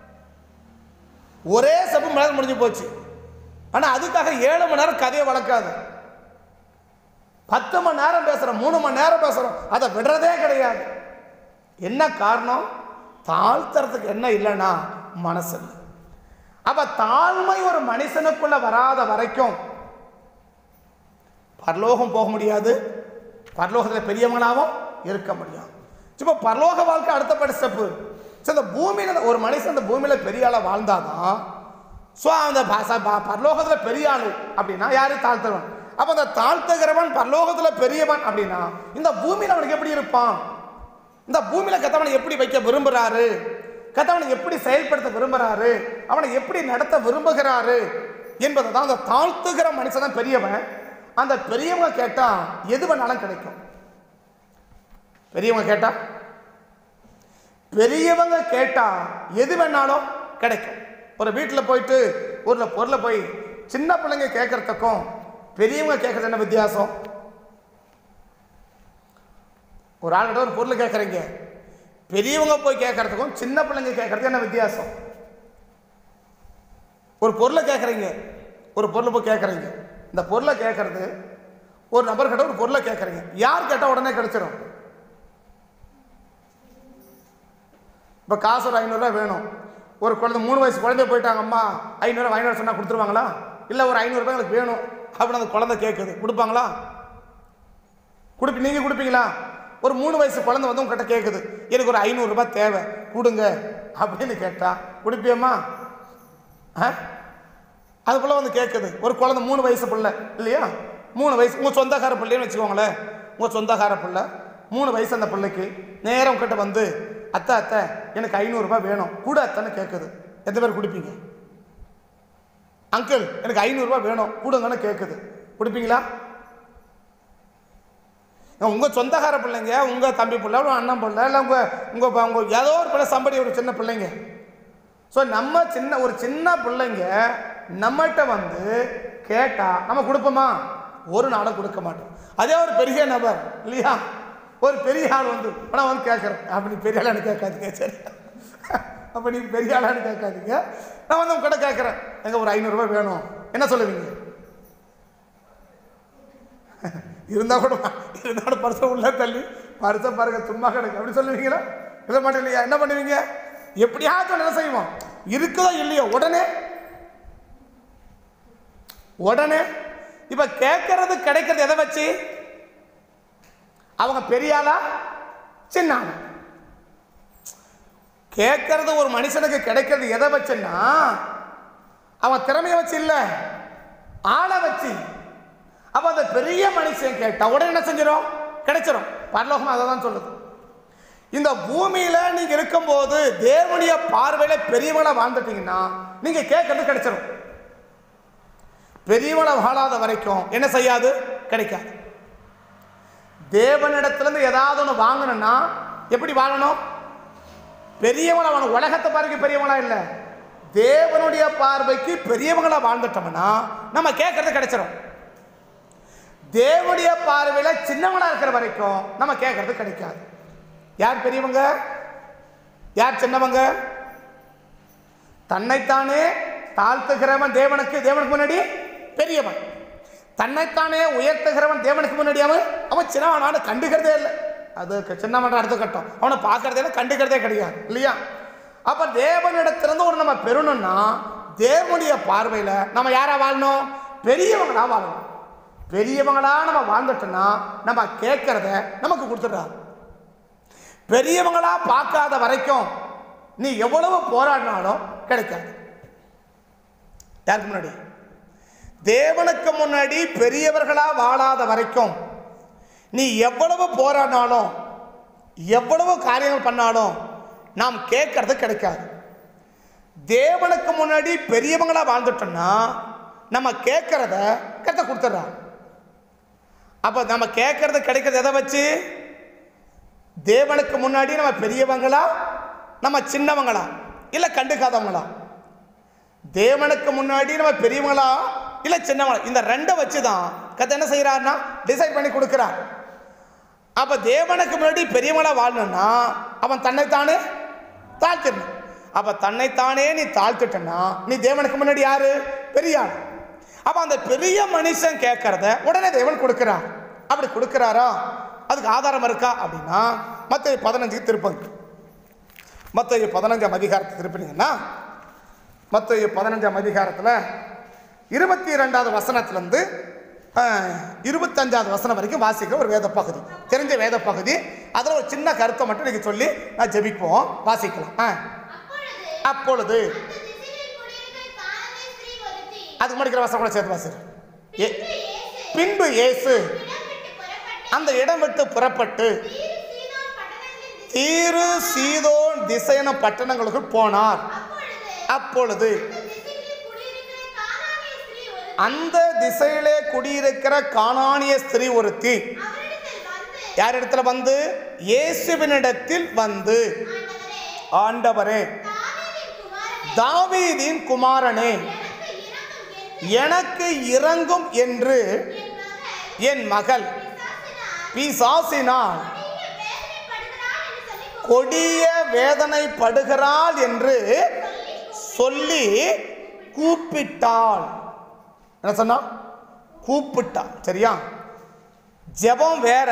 ஒரே சப்பு மணி நேரம் முடிஞ்சு போச்சு ஆனால் அதுக்காக ஏழு மணி நேரம் கதையை வளர்க்காது பத்து மணி நேரம் பேசுகிறோம் மூணு மணி நேரம் பேசுகிறோம் அதை விடுறதே கிடையாது என்ன காரணம் தாழ்த்துறதுக்கு என்ன இல்லைன்னா மனசு இல்லை அப்ப தாழ்மை ஒரு மனுஷனுக்குள்ள வராத வரைக்கும் பரலோகம் போக முடியாது பரலோகத்தில் பெரியவங்களாகவும் இருக்க முடியும் இப்போ பரலோக வாழ்க்கை அடுத்தப்பட்ட ஸ்டெப்பு ஸோ இந்த பூமியில் ஒரு மனுஷன் இந்த பூமியில் பெரிய ஆளாக வாழ்ந்தாதான் ஸோ அந்த பரலோகத்தில் பெரிய ஆள் அப்படின்னா யாரு தாழ்த்துறவன் அப்போ அந்த தாழ்த்துகிறவன் பரலோகத்தில் பெரியவன் அப்படின்னா இந்த பூமியில் அவனுக்கு எப்படி இருப்பான் இந்த பூமியில் கத்தவனை எப்படி வைக்க விரும்புகிறாரு கத்தவனை எப்படி செயல்படுத்த விரும்புகிறாரு அவனை எப்படி நடத்த விரும்புகிறாரு என்பதை தான் அந்த தாழ்த்துகிற மனுஷன் தான் பெரியவன் அந்த பெரியவங்க கேட்டால் எது வேணாலும் கிடைக்கும் பெரியவங்க கேட்டா பெரியவங்க கேட்டா எது வேணாலும் கிடைக்கும் ஒரு வீட்டில் போயிட்டு ஒரு பொருளை போய் சின்ன பிள்ளைங்க கேட்கறதுக்கும் பெரியவங்க கேட்கறது என்ன வித்தியாசம் ஒரு ஆள்கிட்ட ஒரு பொருள் கேட்குறீங்க பெரியவங்க போய் கேட்கறதுக்கும் சின்ன பிள்ளைங்க கேட்கறதுக்கு என்ன வித்தியாசம் ஒரு பொருளை கேட்குறீங்க ஒரு பொருளை போய் கேட்குறீங்க இந்த பொருளை கேட்கறது ஒரு நபர்கிட்ட ஒரு பொருளை கேட்குறீங்க யார் கேட்டால் உடனே கிடைச்சிடும் இப்போ காசு ஒரு ஐநூறுரூவா வேணும் ஒரு குழந்தை மூணு வயசு குழந்தை போயிட்டாங்க அம்மா ஐநூறு ஐநூறு சொன்னால் கொடுத்துருவாங்களா இல்லை ஒரு ஐநூறுரூபா எனக்கு வேணும் அப்படின்னு அந்த குழந்தை கேட்குது கொடுப்பாங்களா கொடுப்பி நீங்கள் கொடுப்பீங்களா ஒரு மூணு வயசு குழந்தை வந்து உங்ககிட்ட கேட்குது எனக்கு ஒரு ஐநூறுரூபா தேவை கொடுங்க அப்படின்னு கேட்டா கொடுப்பியம்மா ஆ அது போல் வந்து கேட்குது ஒரு குழந்தை மூணு வயசு பிள்ளை இல்லையா மூணு வயசு உங்கள் சொந்தக்கார பிள்ளைன்னு வச்சுக்கோங்களேன் உங்கள் சொந்தக்கார பிள்ளை மூணு வயசு அந்த பிள்ளைக்கு நேரம் உங்ககிட்ட வந்து அத்தை அத்தை எனக்கு ஐநூறுரூபா வேணும் கூட அத்தைன்னு கேட்குது எத்தனை பேர் கொடுப்பீங்க அங்கிள் எனக்கு ஐநூறுரூவா வேணும் கொடுங்கன்னு கேட்குது கொடுப்பீங்களா உங்கள் சொந்தக்கார பிள்ளைங்க உங்கள் தம்பி பிள்ளை இல்லை அண்ணன் பிள்ளை இல்லை உங்கள் உங்கள் உங்கள் ஏதோ ஒரு பிள்ளை சம்படி ஒரு சின்ன பிள்ளைங்க ஸோ நம்ம சின்ன ஒரு சின்ன பிள்ளைங்க நம்மகிட்ட வந்து கேட்டால் நம்ம கொடுப்போமா ஒரு நாளும் கொடுக்க மாட்டோம் அதே ஒரு பெரிய நபர் இல்லையா ஒரு பெரிய ஆள் வந்து நான் வந்து கேட்குறேன் அப்படி பெரிய ஆளான்னு கேட்காதீங்க சரி அப்போ நீ பெரிய ஆளான்னு கேட்காதீங்க நான் வந்து உங்ககிட்ட கேட்குறேன் எங்க ஒரு ஐநூறுரூவா வேணும் என்ன சொல்லுவீங்க இருந்தா கூட இருந்தா கூட பரிசை உள்ள தள்ளி பரிசை பாருங்க சும்மா கிடக்கு அப்படி சொல்லுவீங்களா இல்லை மாட்டேன் இல்லையா என்ன பண்ணுவீங்க எப்படியாச்சும் என்ன செய்வோம் இருக்குதோ இல்லையோ உடனே உடனே இப்ப கேட்கறது கிடைக்கிறது எதை வச்சு அவங்க பெரிய ஆளா சின்ன ஆளா கேட்கறது ஒரு மனுஷனுக்கு கிடைக்கிறது எதை வச்சுன்னா அவன் திறமையை வச்சு இல்ல ஆளை வச்சு அப்ப அந்த பெரிய மனுஷன் கேட்டா உடனே என்ன செஞ்சிடும் கிடைச்சிரும் பரலோகம் அதை தான் சொல்லுது இந்த பூமியில நீங்க இருக்கும்போது தேவனுடைய பார்வையில பெரியவங்களா வாழ்ந்துட்டீங்கன்னா நீங்க கேட்கறது கிடைச்சிரும் பெரியவங்கள வாழாத வரைக்கும் என்ன செய்யாது கிடைக்காது தேவனிடத்திலிருந்து ஏதாவது ஒன்று வாங்கணும்னா எப்படி வாங்கணும் பெரியவங்களா வாழணும் உலகத்தை பாருங்க பெரியவங்களா இல்லை தேவனுடைய பார்வைக்கு பெரியவங்களா வாழ்ந்துட்டோம்னா நம்ம கேட்கறது கிடைச்சிரும் தேவனுடைய பார்வையில சின்னவங்களா இருக்கிற வரைக்கும் நம்ம கேட்கறது கிடைக்காது யார் பெரியவங்க யார் சின்னவங்க தன்னைத்தானே தாழ்த்துகிறவன் தேவனுக்கு தேவனுக்கு முன்னாடி பெரியவன் தன்னைத்தானே உயர்த்துகிறவன் தேவனுக்கு முன்னாடி அவன் அவன் சின்னவன் அவனை கண்டுக்கிறதே இல்லை அது க- சின்னவன் அடுத்த கட்டம் அவனை பார்க்கறதே இல்லை கண்டுக்கிறதே கிடையாது இல்லையா அப்ப தேவனிடத்திலிருந்து ஒரு நம்ம பெறணும்னா தேவனுடைய பார்வையில நம்ம யாரா வாழணும் பெரியவங்களா வாழணும் பெரியவங்களா நம்ம வாழ்ந்துட்டோம்னா நம்ம கேட்கறத நமக்கு கொடுத்துடுறாரு பெரியவங்களா பார்க்காத வரைக்கும் நீ எவ்வளவு போராடினாலும் கிடைக்காது யாருக்கு முன்னாடி தேவனுக்கு முன்னாடி பெரியவர்களா வாழாத வரைக்கும் நீ எவ்வளவு போராடினாலும் எவ்வளவு காரியங்கள் பண்ணாலும் நாம் கேட்கறது கிடைக்காது தேவனுக்கு முன்னாடி பெரியவங்களா வாழ்ந்துட்டோம்னா நம்ம கேட்கறத கத்த கொடுத்துட்றான் அப்போ நம்ம கேட்கறது கிடைக்கிறது எதை வச்சு தேவனுக்கு முன்னாடி நம்ம பெரியவங்களா நம்ம சின்னவங்களா இல்லை கண்டுக்காதவங்களா தேவனுக்கு முன்னாடி நம்ம பெரியவங்களா இல்லை சின்னவங்களா இந்த ரெண்டை வச்சு தான் கத்த என்ன செய்கிறாருன்னா டிசைட் பண்ணி கொடுக்குறார் அப்போ தேவனுக்கு முன்னாடி பெரியவங்களா வாழணும்னா அவன் தன்னைத்தானே தாழ்த்திடணும் அப்போ தன்னைத்தானே நீ தாழ்த்திட்டனா நீ தேவனுக்கு முன்னாடி யாரு பெரிய ஆள் அப்போ அந்த பெரிய மனுஷன் கேட்கறத உடனே தேவன் கொடுக்கிறார் அப்படி கொடுக்கிறாரா அதுக்கு ஆதாரம் இருக்கா அப்படின்னா மற்ற பதினஞ்சுக்கு திருப்பங்க மற்ற பதினஞ்சாம் அதிகாரத்தை திருப்பினீங்கன்னா மற்ற பதினஞ்சாம் அதிகாரத்தில் இருபத்தி ரெண்டாவது வசனத்திலேருந்து இருபத்தஞ்சாவது வசனம் வரைக்கும் வாசிக்கிற ஒரு வேத பகுதி தெரிஞ்ச வேத பகுதி அதில் ஒரு சின்ன கருத்தை மட்டும் நீங்கள் சொல்லி நான் ஜெபிப்போம் வாசிக்கலாம் ஆ அப்பொழுது அப்பொழுது அந்த திசையில் குடியிருக்கிற கானானிய ஸ்திரீ ஒருத்தி அதுக்கு முடிக்கிற வசனம் கூட சேர்த்து வாசிரு ஏ- பின்பு இயேசு பின்பு இயேசு இடம் விட்டு புறப்பட்டு அந்த இடம் விட்டு புறப்பட்டு தீரு சீதோன் தீரு பட்டணங்களின் திசை சீதோன் திசையன பட்டணங்களுக்கு போனார் அப்பொழுது அப்பொழுது அந்த திசையில் குடியிருக்கிற கானானிய ஸ்திரீ அந்த திசையிலே குடியிருக்கிற கானானிய ஸ்திரீ ஒருத்தி அவரிடத்தில் வந்து யார் இடத்துல வந்து இயேசுவினிடத்தில் வந்து ஆண்டவரே ஆண்டவரே தாவீதின் குமாரனே தாவீதின் குமாரனே எனக்கு இறங்கும் என்று எனக்கு இறங்கும் என்று என் மகள் என் மகள் பிசாசினால் பிசாசினால் கொடிய வேதனைப்படுகிறாள் என்று சொல்லி கொடிய வேதனைப்படுகிறாள் என்று சொல்லி கூப்பிட்டாள் என்ன சொன்னா கூப்பிட்டா சரியா ஜெபம் வேற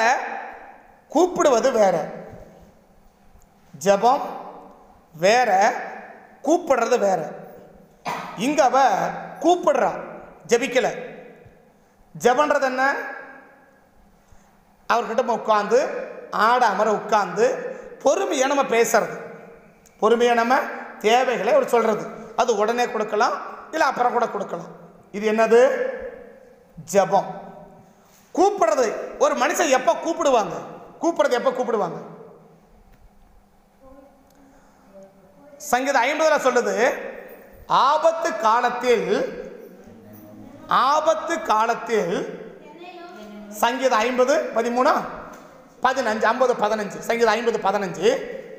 கூப்பிடுவது வேற ஜெபம் வேற கூப்பிடுறது வேற இங்க அவ கூப்பிடுறா ஜெபிக்கல ஜெபன்றது என்ன அவர்கிட்ட நம்ம உட்காந்து ஆட அமர உட்காந்து பொறுமையாக நம்ம பேசுறது பொறுமையாக நம்ம தேவைகளை அவர் சொல்றது அது உடனே கொடுக்கலாம் இல்லை அப்புறம் கூட கொடுக்கலாம் இது என்னது ஜெபம் கூப்பிடுறது ஒரு மனுஷன் எப்போ கூப்பிடுவாங்க கூப்பிடுறது எப்போ கூப்பிடுவாங்க சங்கீதம் ஐம்பதுல சொல்லுது ஆபத்து காலத்தில் ஆபத்து காலத்தில் சங்கீதம் ஐம்பது பதிமூணா பதினஞ்சு ஐம்பது பதினஞ்சு சங்கீதம் ஐம்பது பதினஞ்சு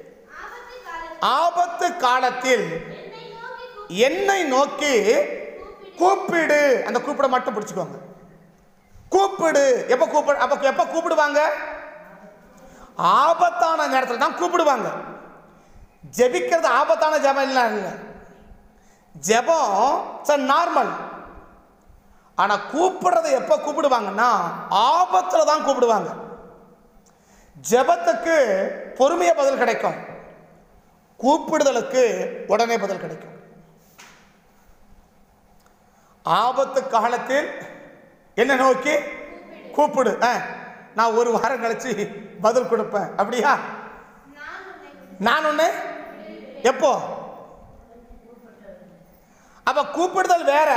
ஆபத்து காலத்தில் என்னை நோக்கி கூப்பிடு அந்த கூப்பிட மட்டும் பிடிச்சுக்கோங்க கூப்பிடு எப்போ கூப்பிடு அப்போ எப்போ கூப்பிடுவாங்க ஆபத்தான நேரத்தில் தான் கூப்பிடுவாங்க ஜெபிக்கிறது ஆபத்தான ஜெபம் இல்லை இல்லை ஜெபம் சார் நார்மல் ஆனால் கூப்பிடுறதை எப்போ கூப்பிடுவாங்கன்னா ஆபத்தில் தான் கூப்பிடுவாங்க ஜெபத்துக்கு பொறுமைய பதில் கிடைக்கும் கூப்பிடுதலுக்கு உடனே பதில் கிடைக்கும் ஆபத்து காலத்தில் என்ன நோக்கி கூப்பிடு ஆ, நான் ஒரு வாரம் கழிச்சு பதில் கொடுப்பேன் அப்படியா நான் ஒன்று எப்போ அப்ப கூப்பிடுதல் வேற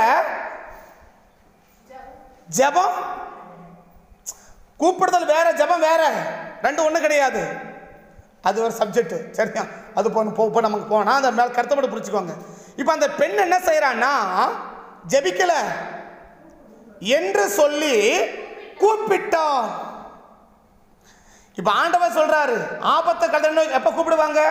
ஜெபம் கூப்பிடுதல் வேற ஜெபம் வேற ரெண்டு ஒண்ணு கிடையாது அது ஒரு சப்ஜெக்ட் சரியா அது போன போ இப்போ நமக்கு போனால் அந்த மேலே கருத்தப்பட்டு பிடிச்சிக்கோங்க இப்போ அந்த பெண் என்ன செய்கிறான்னா ஜெபிக்கல என்று சொல்லி கூப்பிட்டான் இப்போ ஆண்டவர் சொல்றாரு ஆபத்தை கடந்து எப்போ கூப்பிடுவாங்க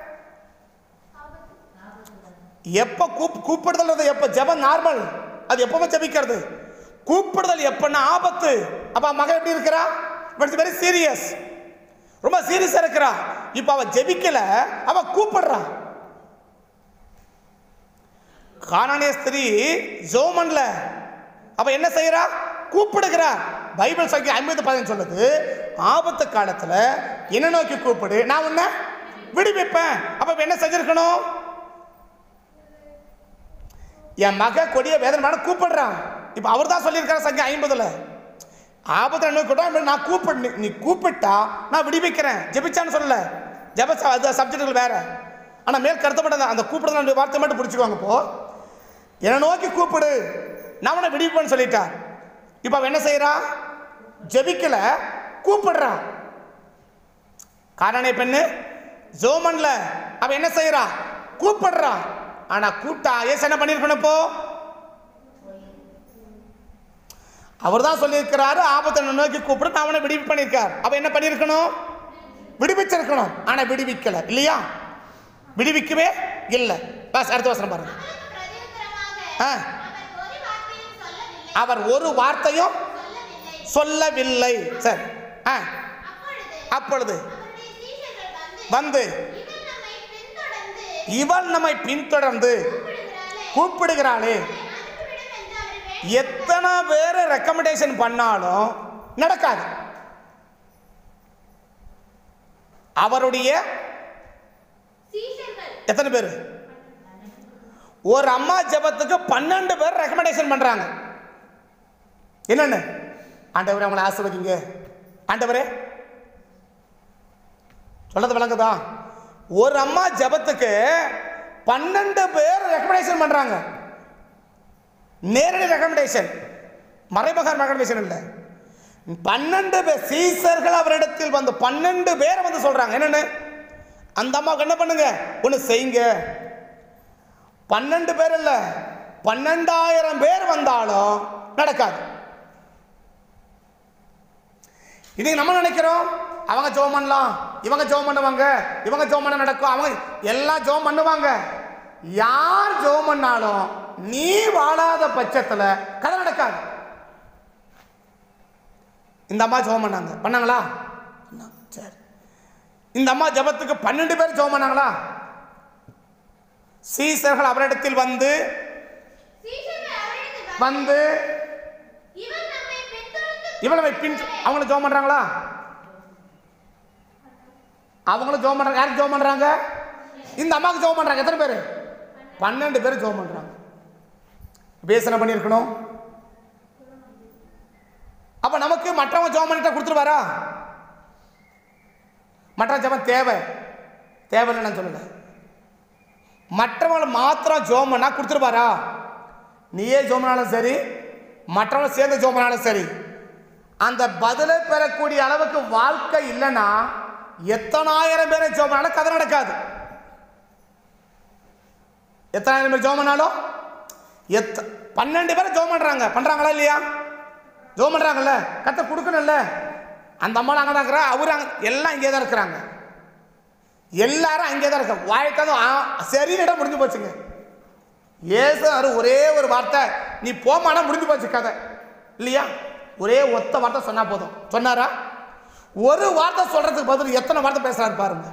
எப்போ கூப் கூப்பிடுதல் எப்போ ஜெபம் நார்மல் அது எப்பவுமே ஜெபிக்கிறது கூப்பிடுதல் எப்பன்னா ஆபத்து அப்ப மகன் எப்படி இருக்கிறா இட்ஸ் வெரி சீரியஸ் ரொம்ப சீரியஸா இருக்கிறா இப்போ அவ ஜெபிக்கல அவ கூப்பிடுறா கானானிய ஸ்திரீ ஜோமன்ல அப்ப என்ன செய்யறா கூப்பிடுகிறா பைபிள் சங்கி ஐம்பது பதினஞ்சு சொல்லுது ஆபத்து காலத்துல என்ன நோக்கி கூப்பிடு நான் உன்னை விடுவிப்பேன் அப்ப இப்ப என்ன செஞ்சிருக்கணும் என் மக கொடிய வேதனைமான கூப்பிடுறான் இப்போ அவர் தான் சொல்லியிருக்காரு சங்க ஐம்பதுல ஆபத்தை நோக்கி நான் கூப்பிடு நீ- நீ கூப்பிட்டா நான் விடுவிக்கிறேன் ஜெபிச்சான்னு சொல்லல ஜெப ச- அது சப்ஜெக்டுகள் வேற ஆனால் மேல் கருத்தப்பட்ட அந்த கூப்பிடுறது வார்த்தை மட்டும் பிடிச்சிக்கோங்க இப்போ என்னை நோக்கி கூப்பிடு நான் உன்னை விடுவிப்பேன்னு சொல்லிட்டா இப்போ அவன் என்ன செய்றா ஜெபிக்கல கூப்பிடுறான் காரணே பெண்ணு ஜோமன்ல அவ என்ன செய்றா கூப்பிடுறா ஆனா கூட்டா ஏசு என்ன பண்ணிருக்கணும் இப்போ அவர் தான் சொல்லியிருக்கிறாரு ஆபத்தை நோக்கி கூப்பிடு நான் அவனை விடுவி பண்ணியிருக்கார் அவ என்ன பண்ணியிருக்கணும் விடுவிச்சிருக்கணும் ஆனா விடுவிக்கல இல்லையா விடுவிக்கவே இல்லை பஸ் அடுத்த வசனம் பாருங்க ஆ. அவர் ஒரு வார்த்தையும் சொல்லவில்லை சரி ஆ அப்பொழுது வந்து இவள் நம்மை பின்தொடர்ந்து கூப்பிடுகிறாளே எத்தனை பேர் ரெக்கமெண்டேஷன் பண்ணாலும் நடக்காது அவருடைய எத்தனை பேர் ஒரு அம்மா ஜெபத்துக்கு பன்னெண்டு பேர் ரெக்கமெண்டேஷன் பண்றாங்க என்னன்னு ஆண்டவரே அவங்களை ஆசிர்வதிங்க ஆண்டவரே சொல்றது விளங்குதா ஒரு அம்மா ஜெபத்துக்கு பன்னெண்டு பேர் ரெக்கமெண்டேஷன் பண்றாங்க நேரடி ரெக்கமெண்டேஷன் மறைமுக ரெக்கமெண்டேஷன் இல்லை பன்னெண்டு பேர் சீசர்கள் அவரிடத்தில் வந்து பன்னெண்டு பேர் வந்து சொல்றாங்க என்னன்னு அந்த அம்மாவுக்கு என்ன பண்ணுங்க ஒன்று செய்யுங்க பன்னெண்டு பேர் இல்லை பன்னெண்டாயிரம் பேர் வந்தாலும் நடக்காது இன்னைக்கு நம்ம நினைக்கிறோம் அவங்க ஜோம் பண்ணலாம் இவங்க ஜோம் பண்ணுவாங்க இவங்க ஜோம் பண்ண நடக்கும் அவங்க எல்லாம் ஜோம் பண்ணுவாங்க யார் ஜோம் பண்ணாலும் நீ வாழாத பட்சத்தில் கதை நடக்காது இந்த அம்மா ஜோம் பண்ணாங்க பண்ணாங்களா பண்ணாங்க. சரி இந்த அம்மா ஜெபத்துக்கு பன்னெண்டு பேர் ஜோம் பண்ணாங்களா சீசர்கள் அவரிடத்தில் வந்து வந்து இவளை பின் அவங்களும் ஜோம் பண்றாங்களா அவங்களும் ஜோம் பண்றாங்க யாருக்கு ஜோம் பண்றாங்க இந்த அம்மாவுக்கு ஜோம் பண்றாங்க எத்தனை பேர் பன்னெண்டு பேர் ஜோம் பண்றாங்க பேசன பண்ணியிருக்கணும் அப்ப நமக்கு மற்றவங்க ஜோம் பண்ணிட்டா கொடுத்துருவாரா மற்ற ஜெபம் தேவை தேவைன்னு நான் சொல்லல மற்றவங்களை மாத்திரம் ஜோம் பண்ணா கொடுத்துருவாரா நீயே ஜோம் பண்ணாலும் சரி மற்றவங்க சேர்ந்து ஜோம் பண்ணாலும் சரி அந்த பதிலை பெறக்கூடிய அளவுக்கு வாழ்க்கை இல்லைன்னா எத்தனாயிரம் பேரை ஜோம் பண்ணாலும் கதை நடக்காது எத்தனாயிரம் பேர் ஜோம் பண்ணாலும் எத்த பன்னெண்டு பேரை ஜோம் பண்றாங்க பண்றாங்களா இல்லையா ஜோம் பண்றாங்கல்ல கத்த கொடுக்கணும்ல அந்த அம்மா அங்கே தான் இருக்கிறா அவரு அங்க எல்லாம் இங்கே தான் இருக்கிறாங்க எல்லாரும் அங்கே தான் இருக்க வாய்க்காதும் சரின்னு இடம் முடிஞ்சு போச்சுங்க ஏசு அவரு ஒரே ஒரு வார்த்தை நீ போமானா முடிஞ்சு போச்சு கதை இல்லையா ஒரே ஒத்த வார்த்தை சொன்னா போதும் சொன்னாரா ஒரு வார்த்தை சொல்றதுக்கு பதில் எத்தனை வார்த்தை பேசுறாரு பாருங்க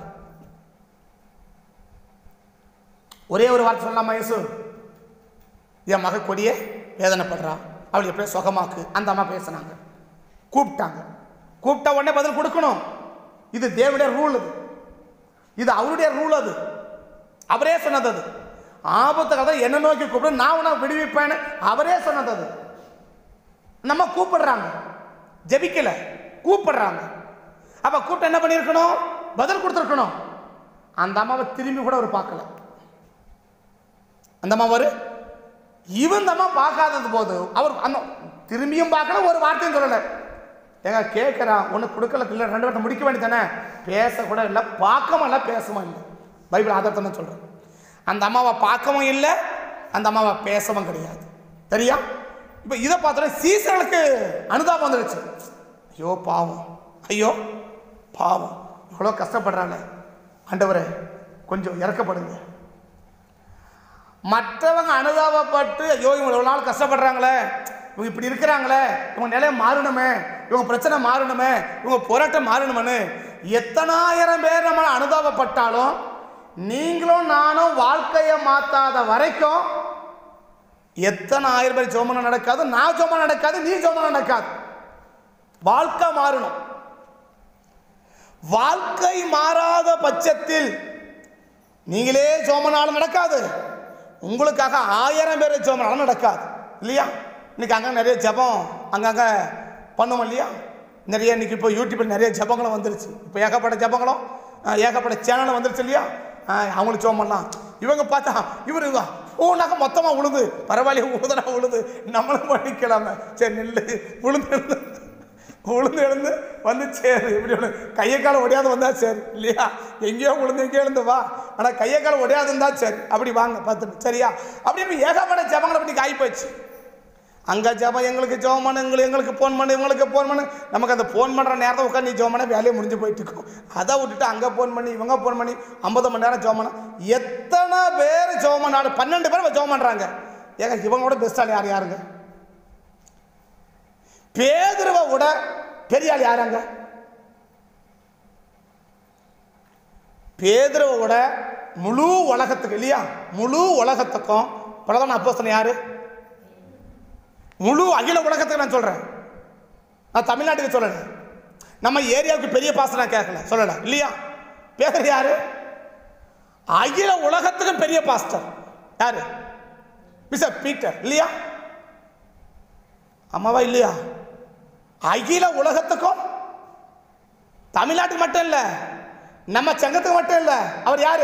ஒரே ஒரு வார்த்தை சொல்லலாமா இயேசு என் மக கொடிய வேதனைப்படுறா அவள் எப்படியே சுகமாக்கு அந்த அம்மா பேசுனாங்க கூப்பிட்டாங்க கூப்பிட்ட உடனே பதில் கொடுக்கணும் இது தேவனுடைய ரூல் இது இது அவருடைய ரூல் அது அவரே சொன்னது அது ஆபத்து கதை என்ன நோக்கி கூப்பிடு நான் உன்னை விடுவிப்பேன்னு அவரே சொன்னது அது நம்ம கூப்பிடுறாங்க ஜெபிக்கல கூப்பிடுறாங்க அப்ப கூப்பிட்டு என்ன பண்ணியிருக்கணும் பதில் கொடுத்துருக்கணும் அந்த அம்மாவை திரும்பி கூட அவர் பார்க்கல அந்த அம்மா ஒரு இவன் அந்த அம்மா பார்க்காதது போது அவர் அந்த திரும்பியும் பார்க்கல ஒரு வார்த்தையும் சொல்லலை ஏங்க கேட்குறான் ஒன்று கொடுக்கல இல்லை ரெண்டு வார்த்தை முடிக்க வேண்டியதானே பேசக்கூட இல்லை பார்க்கவும் இல்லை பேசவும் இல்லை பைபிள் ஆதாரத்தை தான் சொல்கிறேன் அந்த அம்மாவை பார்க்கவும் இல்லை அந்த அம்மாவை பேசவும் கிடையாது சரியா இப்போ இதை பார்த்தோன்னே சீசனுக்கு அனுதாபம் வந்துடுச்சு ஐயோ பாவம் ஐயோ பாவம் இவ்வளோ கஷ்டப்படுறாங்க ஆண்டவரே கொஞ்சம் இறக்கப்படுங்க மற்றவங்க அனுதாபப்பட்டு ஐயோ இவங்க இவ்வளோ நாள் கஷ்டப்படுறாங்களே இவங்க இப்படி இருக்கிறாங்களே இவங்க நிலையை மாறணுமே இவங்க பிரச்சனை மாறணுமே இவங்க போராட்டம் மாறணுமே எத்தனாயிரம் பேர் நம்ம அனுதாபப்பட்டாலும் நீங்களும் நானும் வாழ்க்கையை மாத்தாத வரைக்கும் எத்தனை ஆயிரம் பேர் ஜோமனம் நடக்காது நான் ஜோமனம் நடக்காது நீ ஜோமனம் நடக்காது வாழ்க்கை மாறணும் வாழ்க்கை மாறாத பட்சத்தில் நீங்களே ஜோமனாலும் நடக்காது உங்களுக்காக ஆயிரம் பேர் ஜோமனாலும் நடக்காது இல்லையா இன்னைக்கு அங்கே நிறைய ஜெபம் அங்கங்கே பண்ணுவோம் இல்லையா நிறைய இன்னைக்கு இப்போ யூடியூப்பில் நிறைய ஜெபங்களும் வந்துருச்சு இப்போ ஏகப்பட்ட ஜெபங்களும் அஹ், ஏகப்பட்ட சேனலும் வந்துருச்சு இல்லையா அஹ், அவங்களுக்கு ஜோம் பண்ணலாம் இவங்க பார்த்தா இவர் இவங்க ஊனாக்க மொத்தமாக உழுது பரவாயில்ல ஊதனா உழுது நம்மளும் பண்ணிக்கலாமே சரி நெல்லு உளுந்து எழுந்து உளுந்து எழுந்து வந்து சரி எப்படி ஒன்று கையை காலை ஒடையாது வந்தா சரி இல்லையா எங்கேயோ உளுந்து எங்கேயோ எழுந்து வா ஆனால் கையை காலை ஒடையாது இருந்தா சரி அப்படி வாங்க பார்த்துட்டு சரியா அப்படின்னு ஏகப்பட்ட ஜபங்களை அப்படி காய் போச்சு அங்கே ஜபம் எங்களுக்கு ஜெபம் பண்ணு எங்களுக்கு எங்களுக்கு ஃபோன் பண்ணு இவங்களுக்கு ஃபோன் பண்ணு நமக்கு அந்த ஃபோன் பண்ணுற நேரத்தை உட்காந்து நீ ஜெபம் பண்ண வேலையை முடிஞ்சு போயிட்டு இருக்கும் அதை விட்டுட்டு அங்கே ஃபோன் பண்ணி இவங்க ஃபோன் பண்ணி ஐம்பது மணி நேரம் ஜெபம் பண்ண எத்தனை பேர் ஜெபம் பண்ணாடு பன்னெண்டு பேர் ஜெபம் பண்ணுறாங்க ஏங்க இவங்களோட பெஸ்ட் யார் யாருங்க பேதுருவை விட பெரிய ஆள் யாராங்க பேதுருவை விட முழு உலகத்துக்கு இல்லையா முழு உலகத்துக்கும் பிரதான அப்போஸ்தலன் யாரு முழு அகில உலகத்துக்கு நான் சொல்றேன் நான் தமிழ்நாட்டுக்கு சொல்லல நம்ம ஏரியாவுக்கு பெரிய பாசம் நான் கேட்கல சொல்லல இல்லையா பேசுறது யாரு அகில உலகத்துக்கும் பெரிய பாஸ்டர் யாரு பிசப் பீட்டர் இல்லையா ஆமாவா இல்லையா அகில உலகத்துக்கும் தமிழ்நாட்டுக்கு மட்டும் இல்ல நம்ம சங்கத்துக்கு மட்டும் இல்ல அவர் யாரு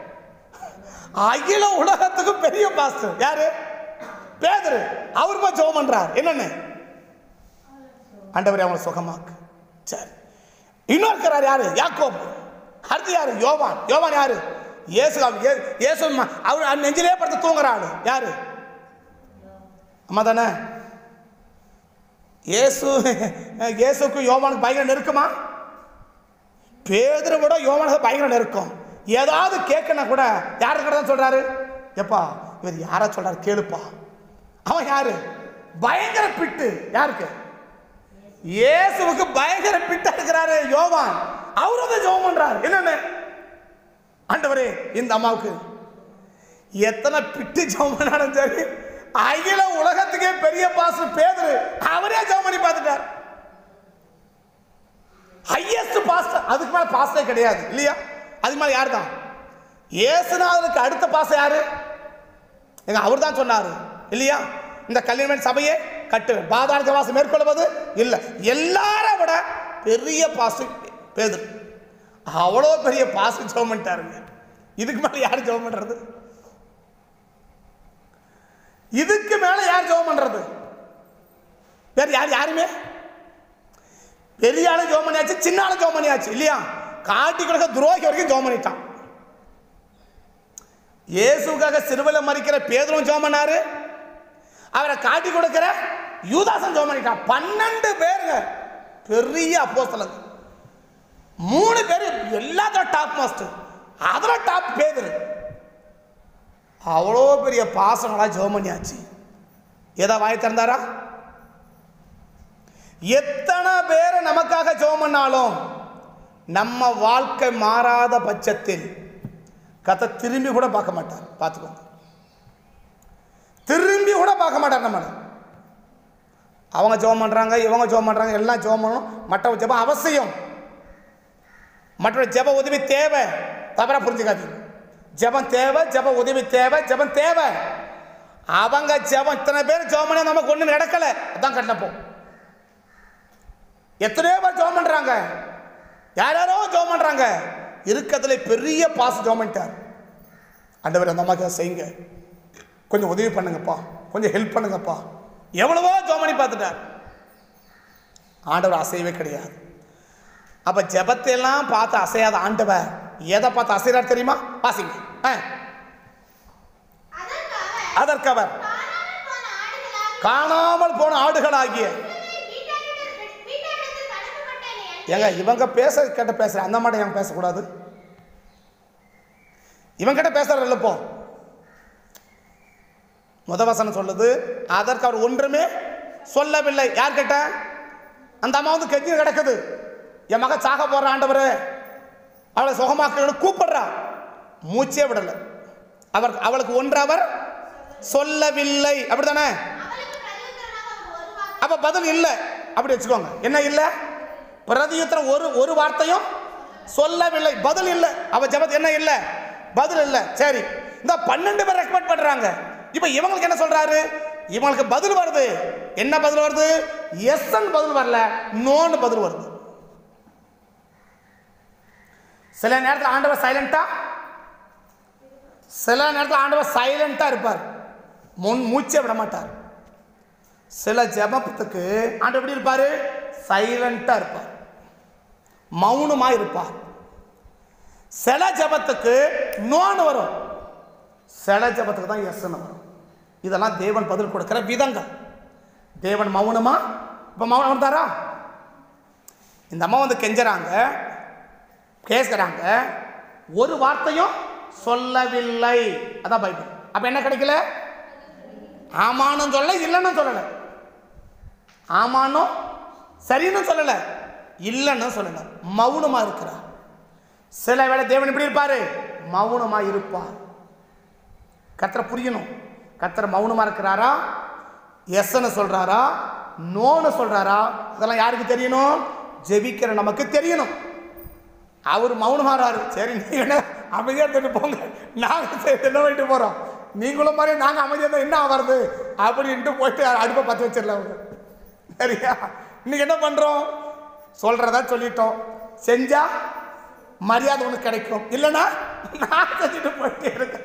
அகில உலகத்துக்கும் பெரிய பாஸ்டர் யாரு பேதரு அவர் போய் ஜெபம் பண்றார் என்னன்னு ஆண்டவரே அவங்களை சுகமாக்கு சரி இன்னொரு இருக்கிறார் யாரு யாக்கோப் அடுத்து யாரு யோவான் யோவான் யாரு இயேசு அவர் இயே- இயேசு ம- அவர் நெஞ்சிலே படுத்து தூங்குற ஆளு யாரு அம்மா தானே இயேசு இயேசுக்கு யோவானுக்கு பயங்கர நெருக்கமா பேதரை விட யோவானுக்கு பயங்கர நெருக்கம் ஏதாவது கேட்கணும் கூட யாருக்கு தான் சொல்றாரு எப்பா இவர் யாரா சொல்றாரு கேளுப்பா அவன் யாரு பயங்கர பிட்டு யாருக்கு இயேசுவுக்கு பயங்கர பிட்டா இருக்கிறாரு யோவான் அவரும் அதை ஜெபம் பண்றாரு என்னன்னு ஆண்டவரே இந்த அம்மாவுக்கு எத்தனை பிட்டு ஜெபம் பண்ணாலும் சரி அகில உலகத்துக்கே பெரிய பாசு பேதுரு அவரே ஜெபம் பண்ணி பார்த்துட்டார் ஹையஸ்ட் பாஸ்டர் அதுக்கு மேல பாஸ்டே கிடையாது இல்லையா அதுக்கு மேல யார் தான் இயேசுநாதனுக்கு அடுத்த பாசம் யாரு எங்க அவர் தான் சொன்னார் இல்லையா இந்த கல்யாணம் சபையை கட்டுவேன் பாதாள வாசம் மேற்கொள்வது இல்லை எல்லாரை விட பெரிய பாசு பேதர் அவ்வளோ பெரிய பாசு ஜெபம் பண்ணிட்டாருங்க இதுக்கு மேலே யார் ஜெபம் பண்றது இதுக்கு மேலே யார் ஜெபம் பண்றது வேற யார் யாருமே பெரிய ஆளு ஜெபம் பண்ணியாச்சு சின்ன ஆளு ஜெபம் பண்ணியாச்சு இல்லையா காட்டி கொடுக்க துரோகி வரைக்கும் ஜெபம் பண்ணிட்டான் இயேசுக்காக சிறுவையில் மறிக்கிற பேதரும் ஜெபம் பண்ணாரு அவரை காட்டி கொடுக்கிற யூதாசன் ஜெபம் பண்ணிட்டான் பன்னெண்டு பேருங்க பெரிய அப்போஸ்தலங்க மூணு பேர் எல்லாத்தோட டாப் மாஸ்டர் அதில் டாப் பேதர் அவ்வளோ பெரிய பாசங்களா ஜெபம் பண்ணியாச்சு ஏதா வாய் திறந்தாரா எத்தனை பேர் நமக்காக ஜெபம் பண்ணாலும் நம்ம வாழ்க்கை மாறாத பட்சத்தில் கத்தை திரும்பி கூட பார்க்க மாட்டார் பார்த்துக்கோங்க திரும்பி கூட பார்க்க மாட்டார் நம்மளை அவங்க ஜெபம் பண்ணுறாங்க இவங்க ஜெபம் பண்ணுறாங்க எல்லாம் ஜெபம் பண்ணணும் மற்ற ஜெபம் அவசியம் மற்ற ஜெப உதவி தேவை தவறா புரிஞ்சுக்காதீங்க ஜெபம் தேவை ஜெப உதவி தேவை ஜெபம் தேவை அவங்க ஜெபம் இத்தனை பேர் ஜெபம் பண்ணி நமக்கு ஒன்றும் நடக்கலை அதான் கட்டப்போம் எத்தனையோ பேர் ஜெபம் பண்றாங்க யார் யாரோ ஜெபம் பண்றாங்க இருக்கிறதுல பெரிய பாஸ் ஜெபம் பண்ணிட்டார் ஆண்டவர் அந்த அம்மாக்கு செய்யுங்க கொஞ்சம் உதவி பண்ணுங்கப்பா கொஞ்சம் ஹெல்ப் பண்ணுங்கப்பா எவ்வளவோ ஜெபம் பண்ணி பார்த்துட்டார் ஆண்டவர் அசையவே கிடையாது அப்ப ஜெபத்தை எல்லாம் பார்த்து அசையாத ஆண்டவர் எதை பார்த்து அசைறார் தெரியுமா வாசிங்க ஆ. அதற்காக அதற்கு அவர் காணாமல் போன ஆடுகளாகிய காணாமல் போன ஆடுகளாகிய வீட்டாரிடத்தில் வீட்டாரிடத்தில் கலக்கப்பட்டேனே அன்றி ஏங்க இவங்க பேச கேட்ட பேசுற அந்த மாதிரி ஏன் பேசக்கூடாது இவன் கிட்ட பேசுறது இல்லப்போ முத வசனம் சொல்லுது அதற்கு அவர் ஒன்றுமே சொல்லவில்லை யார் கிட்ட அந்த அம்மா வந்து கெஞ்சி கிடக்குது என் மகன் சாக போற ஆண்டவர் அவளை சுகமாக்கணும்னு கூப்பிடுறா மூச்சே விடல அவர் அவளுக்கு ஒன்று அவர் சொல்லவில்லை அப்படிதானே அவளுக்கு பிரதியுத்தரமாக அவர் ஒரு வார்த்தை அப்ப பதில் இல்லை அப்படி வச்சுக்கோங்க என்ன இல்லை பிரதியுத்தரம் ஒரு ஒரு வார்த்தையும் சொல்லவில்லை பதில் இல்லை அவ ஜபத் என்ன இல்லை பதில் இல்லை சரி இந்த பன்னெண்டு பேர் ரெக்கமெண்ட் பண்றாங்க இப்ப இவங்களுக்கு என்ன சொல்றாரு இவங்களுக்கு பதில் வருது என்ன பதில் வருது எஸ்ன்னு பதில் வரல நோன்னு பதில் வருது சில நேரத்தில் ஆண்டவர் சைலண்டா சில நேரத்தில் ஆண்டவர் சைலண்டா இருப்பார் முன் மூச்சே விட மாட்டார் சில ஜெபத்துக்கு ஆண்டு எப்படி இருப்பாரு சைலண்டா இருப்பார் மௌனமா இருப்பார் சில ஜெபத்துக்கு நோன்னு வரும் சில ஜெபத்துக்கு தான் எஸ்ன்னு வரும் இதெல்லாம் தேவன் பதில் கொடுக்கிற விதங்கள் தேவன் மௌனமா இப்போ மௌனம் இருந்தாரா இந்த அம்மா வந்து கெஞ்சறாங்க பேசுகிறாங்க ஒரு வார்த்தையும் சொல்லவில்லை அதான் பைபிள் அப்போ என்ன கிடைக்கல ஆமானும் சொல்லலை இல்லைன்னு சொல்லலை ஆமானும் சரின்னு சொல்லலை இல்லைன்னு சொல்லலை மௌனமா இருக்கிறார் சில வேளை தேவன் இப்படி இருப்பாரு மௌனமா இருப்பார் கத்தரை புரியணும் கத்தர் மௌனமா இருக்கிறாரா எஸ்ன்னு சொல்றாரா நோன்னு சொல்றாரா அதெல்லாம் யாருக்கு தெரியணும் ஜெபிக்கிற நமக்கு தெரியணும் அவர் மௌனமாறாரு சரி நீங்க என்ன அமைதியா இருந்துட்டு போங்க நாங்க சரி என்ன பண்ணிட்டு போறோம் நீங்களும் மாதிரி நாங்க அமைதியா இருந்தா என்ன ஆவறது அப்படின்ட்டு போயிட்டு அடுப்பை பற்ற வச்சிடல அவங்க சரியா இன்னைக்கு என்ன பண்றோம் சொல்றதா சொல்லிட்டோம் செஞ்சா மரியாதை உனக்கு கிடைக்கும் இல்லைன்னா நான் செஞ்சுட்டு போயிட்டே இருக்கேன்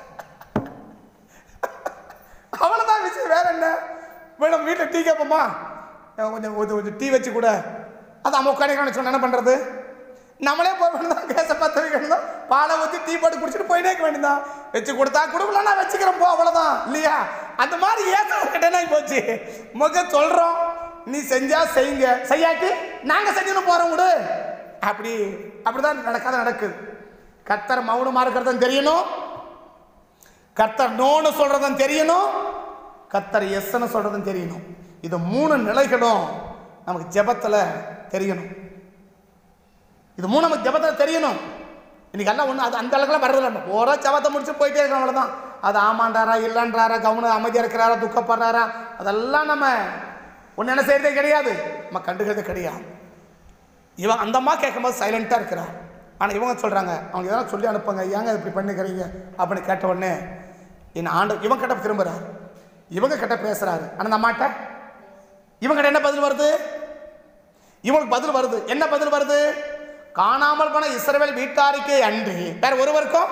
அவ்வளோதான் விஷயம் வேற என்ன மேடம் வீட்டில் டீ கேட்போமா அஹ் கொஞ்சம் கொஞ்சம் கொஞ்சம் டீ வச்சு கூட அது அம்மா உட்காந்து சொன்ன என்ன பண்ணுறது நம்மளே போய் வேண்டியதான் கேஸை பற்ற வைக்கணும் பாலை ஊற்றி டீ போட்டு குடிச்சிட்டு போயிட்டே இருக்க வேண்டியதான் வச்சு கொடுத்தா கொடுக்கல நான் வச்சுக்கிறேன் போ அவ்வளோதான் இல்லையா அந்த மாதிரி ஏற்ற போச்சு முக சொல்கிறோம் நீ செஞ்சா செய்யுங்க செய்யாட்டி நாங்கள் செஞ்சுன்னு போகிறோம் விடு அப்படி அப்படிதான் நடக்காத நடக்குது கத்தர் மௌனமாக இருக்கிறதும் தெரியணும் கர்த்தர் நோன்னு சொல்றதும் தெரியணும் கர்த்தர் எஸ்ன்னு சொல்றதும் தெரியணும் இது மூணு நிலைகளும் நமக்கு ஜெபத்துல தெரியணும் இது மூணு நமக்கு ஜெபத்துல தெரியணும் இன்னைக்கு எல்லாம் ஒன்று அது அந்த அளவுக்குலாம் வர்றதில்ல நம்ம போகிற ஜெபத்தை முடிச்சு போயிட்டே இருக்கோம் அவ்வளோதான் அது ஆமாண்டாரா இல்லைன்றாரா கவனம் அமைதியாக இருக்கிறாரா துக்கப்படுறாரா அதெல்லாம் நம்ம ஒன்று என்ன செய்யறதே கிடையாது நம்ம கண்டுக்கிறதே கிடையாது இவன் அந்த அம்மா கேட்கும்போது சைலண்ட்டாக இருக்கிறான் ஆனால் இவங்க சொல்கிறாங்க அவங்க எதனா சொல்லி அனுப்புங்க ஏங்க இப்படி பண்ணிக்கிறீங்க அப்படின்னு கேட்ட உடனே என் ஆண்டு இவன் கிட்ட திரும்புறாரு இவங்க கிட்ட பேசுறாரு ஆனா அந்த அம்மாட்ட இவங்க கிட்ட என்ன பதில் வருது இவங்களுக்கு பதில் வருது என்ன பதில் வருது காணாமல் போன இஸ்ரவேல் வீட்டாருக்கே அன்றி வேற ஒருவருக்கும்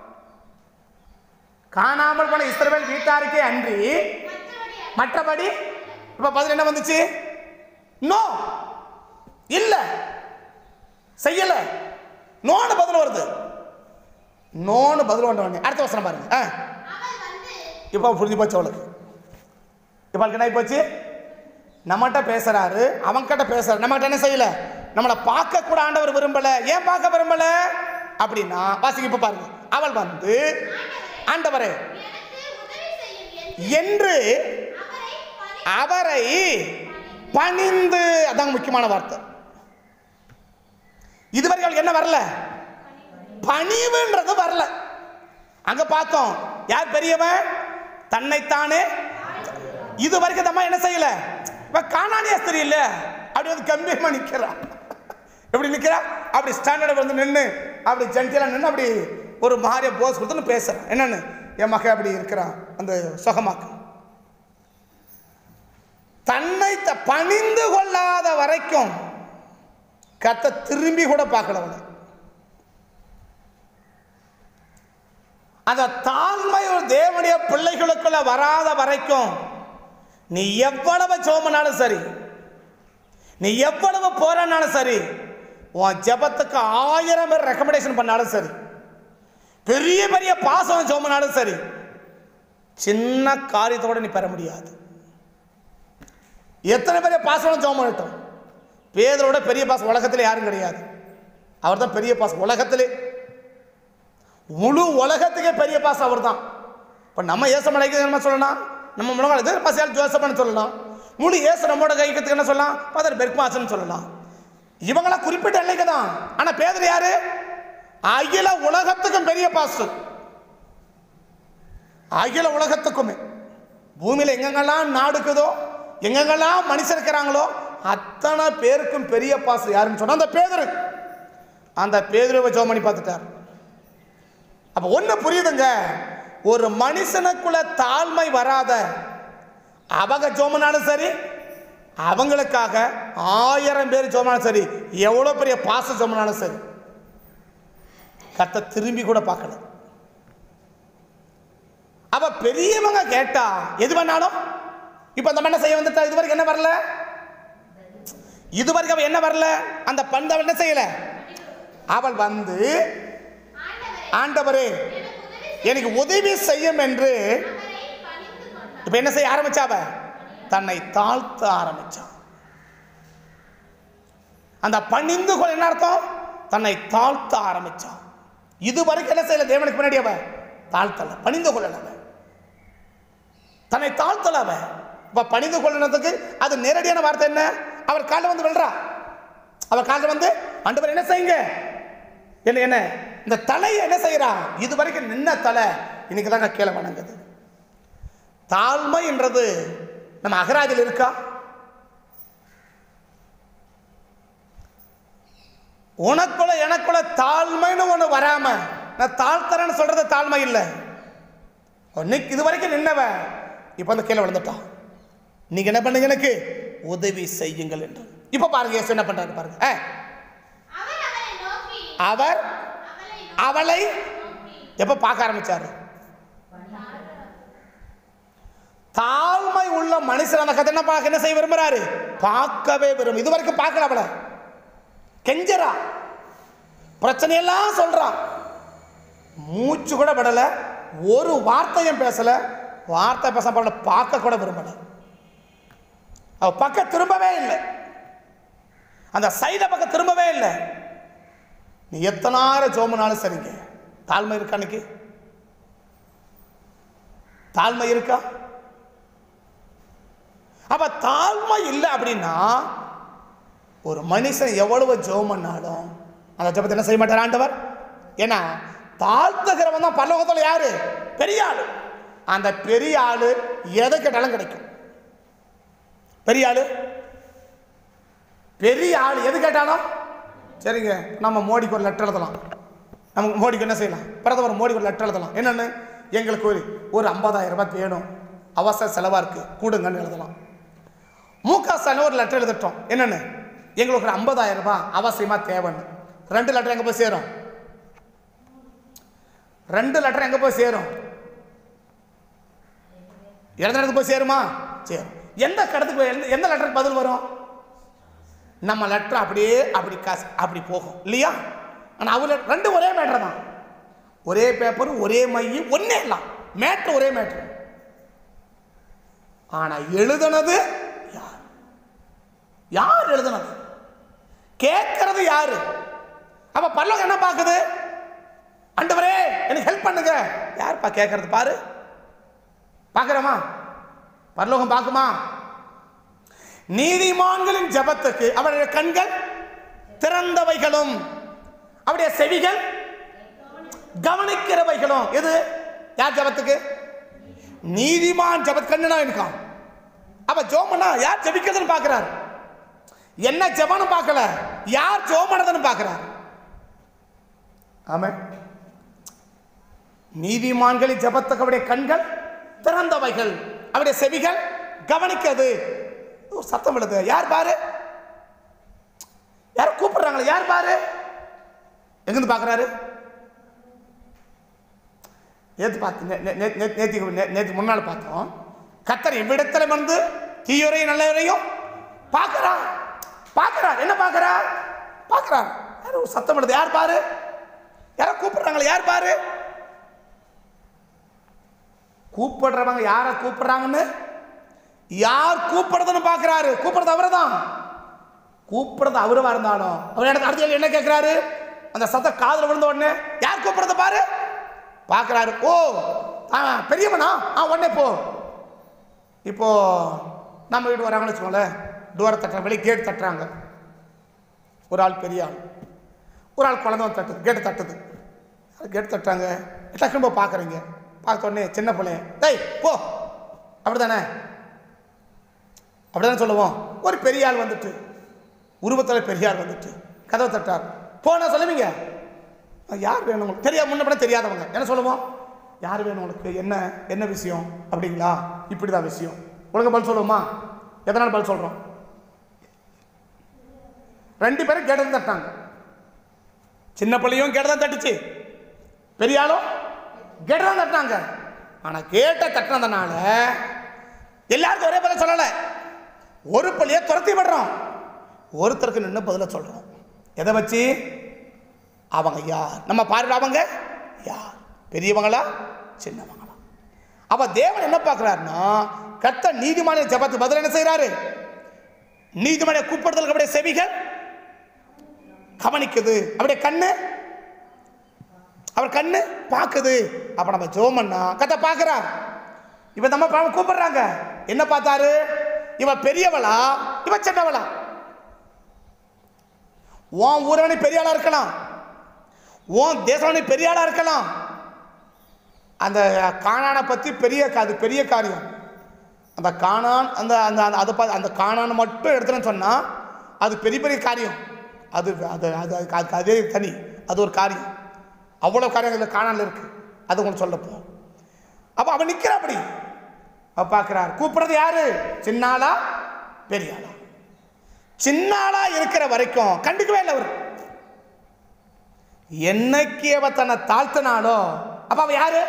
காணாமல் போன இஸ்ரவேல் வீட்டாருக்கே அன்றி மற்றபடி இப்ப பதில் என்ன வந்துச்சு நோ இல்ல செய்யல நோன்னு பதில் வருது நோன்னு பதில் வந்த உடனே அடுத்த வசனம் பாருங்க ஆ அவள் வந்து இப்போ புரிஞ்சு போச்சு அவளுக்கு இப்போ அவளுக்கு என்ன ஆகி போச்சு நம்மகிட்ட பேசுறாரு அவன்கிட்ட பேசுறாரு நம்மகிட்ட என்ன செய்யல நம்மளை பார்க்க கூட ஆண்டவர் விரும்பல ஏன் பார்க்க விரும்பல அப்படின்னா வாசிங்க இப்ப பாருங்க அவள் வந்து ஆண்டவரே எனக்கு உதவி செய்யும் என்று என்று அவரை பணி அவரை பணிந்து அதாங்க முக்கியமான வார்த்தை இதுவரைக்கும் அவளுக்கு என்ன வரல பணிவுன்றது வரல அங்க பார்த்தோம் யார் பெரியவன் தன்னைத்தானே இது வரைக்கும் இந்த அம்மா என்ன செய்யல இவ காணானியா ஸ்திரீ இல்ல அப்படி வந்து கம்பீரமா நிக்கிறா எப்படி நிக்கிறா அப்படி ஸ்டாண்டர்ட் வந்து நின்று அப்படி ஜென்டிலா நின்று அப்படி ஒரு மாறிய போஸ் கொடுத்துன்னு பேசுறேன் என்னன்னு என் மக அப்படி இருக்கிறான் அந்த சுகமாக்கு தன்னை த- பணிந்து கொள்ளாத வரைக்கும் கத்த திரும்பி கூட பார்க்கல அவனை அந்த தாழ்மை ஒரு தேவனுடைய பிள்ளைகளுக்குள்ள வராத வரைக்கும் நீ எவ்வளவு சோமனாலும் சரி நீ எவ்வளவு போராடினாலும் சரி உன் ஜெபத்துக்கு ஆயிரம் பேர் ரெக்கமெண்டேஷன் பண்ணாலும் சரி பெரிய பெரிய பாசம் சோமனாலும் சரி சின்ன காரியத்தோட நீ பெற முடியாது எத்தனை பெரிய பாசம் ஜோம் பண்ணட்டும் பேதரோட பெரிய பாசம் உலகத்தில் யாரும் கிடையாது அவர் தான் பெரிய பாசம் உலகத்திலே முழு உலகத்துக்கே பெரிய பாசம் அவர் தான் இப்போ நம்ம ஏசமலைக்கு என்ன சொல்லலாம் நம்ம முழங்கால் இது பசியால் ஜோசப்னு சொல்லலாம் முழு ஏசு நம்மோட கைக்கிறதுக்கு என்ன சொல்லலாம் பதர் பெர்க்மாசன் சொல்லலாம் இவங்களாம் குறிப்பிட்ட எல்லைக்கு தான் ஆனால் பேதர் யாரு அகில உலகத்துக்கும் பெரிய பாஸ்டர் அகில உலகத்துக்குமே பூமியில் எங்கெங்கெல்லாம் நாடுக்குதோ எங்கெங்கெல்லாம் மனுஷன் இருக்கிறாங்களோ அத்தனை பேருக்கும் பெரிய பாசம் யாருன்னு சொன்னா அந்த பேதரு அந்த பேதுருவை ஜோம் பண்ணி பார்த்துட்டார் அப்போ ஒன்று புரியுதுங்க ஒரு மனுஷனுக்குள்ள தாழ்மை வராத அவங்க ஜோமனாலும் சரி அவங்களுக்காக ஆயிரம் பேர் ஜோமனாலும் சரி எவ்வளோ பெரிய பாச ஜோமனாலும் சரி கத்த திரும்பி கூட பார்க்கல அவ பெரியவங்க கேட்டா எது வேணாலும் இப்போ அந்த என்ன செய்ய வந்துட்டா இது வரைக்கும் என்ன வரல இது வரைக்கும் அவ என்ன வரல அந்த பந்து அவள் என்ன செய்யல அவள் வந்து ஆண்டவரே ஆண்டவரே எனக்கு உதவி எனக்கு உதவி செய்யும் என்று அவரை பணிந்து கொண்டார் இப்ப என்ன செய்ய ஆரம்பிச்சா அவ தன்னை தாழ்த்த ஆரம்பிச்சா அந்த பணிந்து கொள்ள என்ன அர்த்தம் தன்னை தாழ்த்த ஆரம்பிச்சா இது வரைக்கும் என்ன செய்யல தேவனுக்கு முன்னாடி அவ தாழ்த்தல பணிந்து கொள்ளல அவ தன்னை தாழ்த்தல அவ இப்ப பணிந்து கொள்ளனதுக்கு அது நேரடியான வார்த்தை என்ன அவர் காலில் வந்து விழுறா அவர் காலில் வந்து ஆண்டவர் என்ன செய்யுங்க என்ன என்ன இந்த தலையை என்ன செய்யறா இது வரைக்கும் நின்ன தலை இன்னைக்கு தாங்க கீழே வணங்குது தாழ்மைன்றது நம்ம அகராதியில் இருக்கா உனக்குள்ள எனக்குள்ள தாழ்மைன்னு ஒன்று வராம நான் தாழ்த்தரேன்னு சொல்றது தாழ்மை இல்லை இன்னைக்கு இது வரைக்கும் நின்னவன் இப்போ வந்து கீழே விழுந்துட்டான் நீங்க என்ன பண்ணுங்க எனக்கு உதவி செய்யுங்கள் என்று இப்போ பாருங்க இயேசு என்ன பண்றாரு பாருங்க ஆ, அவர் அவரை நோக்கி அவர் அவளை அவளை நோக்கி எப்ப பார்க்க ஆரம்பிச்சாரு தாழ்மை உள்ள மனுஷன் அந்த கதை என்ன பார்க்க என்ன செய்ய விரும்புறாரு பார்க்கவே விரும்பும் இது வரைக்கும் பார்க்கல அவளை கெஞ்சரா பிரச்சனையெல்லாம் சொல்றான் மூச்சு கூட விடல ஒரு வார்த்தையும் பேசல வார்த்தை பேச படல பார்க்க கூட விரும்பல அவ பக்கம் திரும்பவே இல்லை அந்த சைட பக்கம் திரும்பவே இல்லை நீ எத்தனாயிரம் ஜோமனாலும் சரிங்க தாழ்மை இருக்கா அன்னைக்கு தாழ்மை இருக்கா அப்ப தாழ்மை இல்லை அப்படின்னா ஒரு மனுஷன் எவ்வளவு ஜெபம் பண்ணாலும் அந்த ஜெபத்தை என்ன செய்ய மாட்டார் ஆண்டவர் ஏன்னா தாழ்த்துகிறவன் தான் பரலோகத்துல யாரு பெரிய ஆளு அந்த பெரிய ஆளு எதை கேட்டாலும் கிடைக்கும் பெரிய ஆளு பெரிய ஆள் எது கேட்டாலும் சரிங்க நம்ம மோடிக்கு ஒரு லெட்டர் எழுதலாம் நமக்கு மோடிக்கு என்ன செய்யலாம் பிரதமர் மோடிக்கு ஒரு லெட்டர் எழுதலாம் என்னன்னு எங்களுக்கு ஒரு ஒரு ஐம்பதாயிரம் ரூபாய் வேணும் அவசர செலவாக இருக்குது கூடுங்கன்னு எழுதலாம் முக ஸ்டாலின் ஒரு லெட்டர் எழுதிட்டோம் என்னென்னு எங்களுக்கு ஒரு ஐம்பதாயிரம் ரூபாய் அவசியமாக தேவைன்னு ரெண்டு லெட்டர் எங்கே போய் சேரும் ரெண்டு லெட்டர் எங்கே போய் சேரும் எழுத இடத்துக்கு போய் சேருமா சேரும் எந்த கடத்துக்கு போய் எந்த- எந்த லெட்டருக்கு பதில் வரும் நம்ம லெட்டர் அப்படியே அப்படி காசு அப்படி போகும் இல்லையா ஆனால் அவர் ரெண்டு ஒரே மேட்ரு தான் ஒரே பேப்பர் ஒரே மை ஒன்னே எல்லாம் மேட்ரு ஒரே மேட்ரு ஆனால் எழுதுனது யார் யார் எழுதுனது கேட்கறது யாரு அப்ப பரலோகம் என்ன பார்க்குது ஆண்டவரே எனக்கு ஹெல்ப் பண்ணுங்க யாருப்பா கேட்கறது பாரு பார்க்குறோமா பரலோகம் பார்க்குமா நீதிமான்களின் ஜெபத்துக்கு அவருடைய கண்கள் திறந்தவைகளும் அவருடைய செவிகள் கவனிக்கிறவைகளும் எது யார் ஜெபத்துக்கு நீதிமான் ஜெபத் கண்ணுனா இருக்கான் அப்ப ஜோமனா யார் ஜெபிக்கிறதுன்னு பார்க்கிறார் என்ன ஜெபம்னு பார்க்கல யார் ஜோமனதுன்னு பார்க்கிறார் ஆமே நீதிமான்களின் ஜெபத்துக்கு அவருடைய கண்கள் திறந்தவைகள் அவருடைய செவிகள் கவனிக்கிறது ஒரு சத்தம் விடுது யார் பாரு யார் கூப்பிடுறாங்களே யார் பாரு எங்கிருந்து பார்க்குறாரு நேற்று பார்த்து நே- நே- நே- நே- நேத்திக்கு நே- நேத்து முன்னால் பார்த்தோம் கத்தர் இவ்விடத்துல வந்து தீயோரையும் நல்லவரையும் பார்க்கறார் பார்க்கறார் என்ன பார்க்கறார் பார்க்கறார் யார் ஒரு சத்தம் விடுது யார் பாரு யாரோ கூப்பிடுறாங்களே யார் பாரு கூப்பிடுறவங்க யாரை கூப்பிடுறாங்கன்னு யார் கூப்பிடுறதுன்னு பார்க்கறாரு கூப்பிடுறது அவரை தான் கூப்பிடுறது அவருவா இருந்தாலும் அவர் எனக்கு அடுத்த கேள்வி என்ன கேட்குறாரு அந்த சத்தம் காதில் விழுந்த உடனே யார் கூப்பிடுறத பாரு பார்க்குறாரு ஓ ஆ பெரியவனா ஆ உடனே போ இப்போ நம்ம வீட்டு வராங்கன்னு வச்சுக்கோங்களேன் டோரை தட்டுற வெளியே கேட் தட்டுறாங்க ஒரு ஆள் பெரிய ஆள் ஒரு ஆள் குழந்தை வந்து தட்டுது கேட்டு தட்டுது கேட்டு தட்டுறாங்க டக்குன்னு போய் பார்க்குறீங்க பார்த்த உடனே சின்ன பிள்ளைய டேய் போ அப்படி தானே அப்படிதானே சொல்லுவோம் ஒரு பெரிய ஆள் வந்துட்டு உருவத்தில் பெரிய ஆள் வந்துட்டு கதவை தட்டார் போனா சொல்லுவீங்க "அஹ், யார் வேணும் உங்களுக்கு தெரியாது முன்ன பின்ன தெரியாதவங்க என்ன சொல்லுவோம் யார் வேணும் உங்களுக்கு என்ன என்ன விஷயம் அப்படிங்களா இப்படி தான் விஷயம் ஒழுங்கா பதில் சொல்லுவோமா எதனால் பதில் சொல்கிறோம் ரெண்டு பேரும் கேட்டது தட்டாங்க சின்ன பிள்ளையும் கேட்டதான் தட்டுச்சு பெரிய ஆளும் கேட்டதான் தட்டினாங்க ஆனால் கேட்ட தட்டினதுனால எல்லாருக்கும் ஒரே பதில் சொல்லலை ஒரு பள்ளியை துரத்தி விடுறோம் ஒருத்தருக்கு நின்று பதில சொல்றோம் எதை வச்சு அவங்க யார் நம்ம பார்வை அவங்க யார் பெரியவங்களா சின்னவங்களா அப்ப தேவன் என்ன பார்க்கிறாருன்னா கத்த நீதிமான ஜபத்து பதில் என்ன செய்கிறாரு நீதிமான கூப்பிடுதலுக்கு அப்படியே செவிகள் கவனிக்குது அப்படியே கண்ணு அவர் கண்ணு பார்க்குது அப்ப நம்ம ஜோமன்னா கத்த பார்க்கிறார் இவன் நம்ம பாவம் கூப்பிடுறாங்க என்ன பார்த்தாரு இவ பெரியவளா இவ சின்னவளா உன் ஊரவனி பெரிய ஆளா இருக்கலாம் உன் தேசவனி பெரிய ஆளா இருக்கலாம் அந்த காணானை பத்தி பெரிய கா- அது பெரிய காரியம் அந்த காணான் அந்த அந்த அந்த- அதை பா- அந்த காணான் மட்டும் எடுத்துன்னு சொன்னா அது பெரிய பெரிய காரியம் அது அது அது அது- அது- அதே தனி அது ஒரு காரியம் அவ்வளோ காரியங்கள் காணானில் இருக்கு அது உங்களுக்கு சொல்லப்போ அப்போ அவன் நிற்கிற அப்படி அவ பார்க்குறார் கூப்பிடுறது யாரு சின்னாளா பெரிய ஆளா சின்னாளா இருக்கிற வரைக்கும் கண்டுக்கவே இல்லை அவர் என்னைக்கு அவ தன்னை தாழ்த்தினாலோ அப்ப அவ யாரு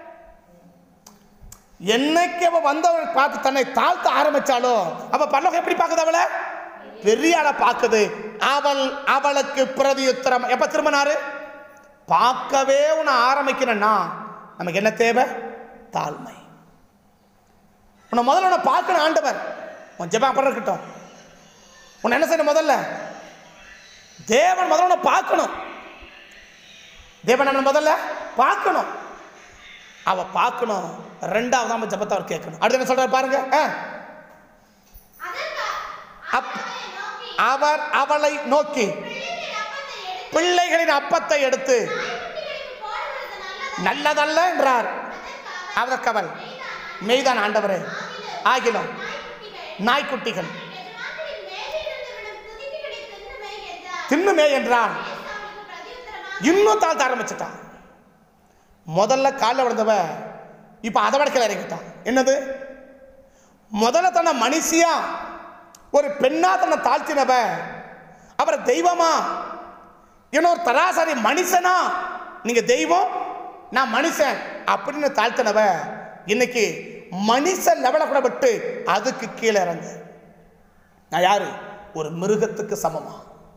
என்னைக்கு அவ வந்தவள் பார்த்து தன்னை தாழ்த்த ஆரம்பிச்சாலோ அப்ப பரலோகம் எப்படி பார்க்குது அவளை பெரிய ஆளை பார்க்குது அவள் அவளுக்கு பிரதியுத்தரம் எப்ப திரும்பினாரு பார்க்கவே உன்னை ஆரம்பிக்கணும்னா நமக்கு என்ன தேவை தாழ்மை உன்னை முதல்ல உன்னை பார்க்கணும் ஆண்டவர் உன் ஜெபம் அப்புறம் இருக்கட்டும் உன்னை என்ன செய்யணும் முதல்ல தேவன் முதல்ல உன்னை பார்க்கணும் தேவன் நம்மளை முதல்ல பார்க்கணும் அவ பார்க்கணும் ரெண்டாவது நம்ம ஜபத்தை அவர் கேட்கணும் அடுத்து என்ன சொல்றாரு பாருங்க ஆ. அதற்கு அப்- அவரை நோக்கி அவர் அவளை நோக்கி பிள்ளைகளின் அப்பத்தை எடுத்து பிள்ளைகளின் அப்பத்தை எடுத்து நாய்க்குட்டிகளுக்கு போடுகிறது நல்லதல்ல. நல்லதல்ல என்றார் அதற்கு அவர் அதற்கு அவள் மெய்தானா? மெய்தான் ஆண்டவரே ஆகிலும் நாய்க்குட்டிகள் நாய்க்குட்டிகள் எஜமான்களின் மேலிருந்து விழும் துதிக்கைகளை தின்னுமே என்றார். தின்னுமே என்றார் இயேசு அவனுக்கு பிரதியுத்தரமாக, இன்னும் தாழ்த்த ஆரம்பிச்சிட்டான் முதல்ல காலில் விழுந்தவ இப்போ அதை விட கீழே இறங்கிட்டான் என்னது முதல்ல தன்னை மனுஷியா ஒரு பெண்ணா தன்னை தாழ்த்தினவ அப்புறம் தெய்வமா இன்னொரு தராசரி மனுஷனா நீங்க தெய்வம் நான் மனுஷன் அப்படின்னு தாழ்த்தினவ இன்னைக்கு மனுஷ லெவலை கூட விட்டு அதுக்கு கீழே இறங்கு நான் யாரு ஒரு மிருகத்துக்கு சமமா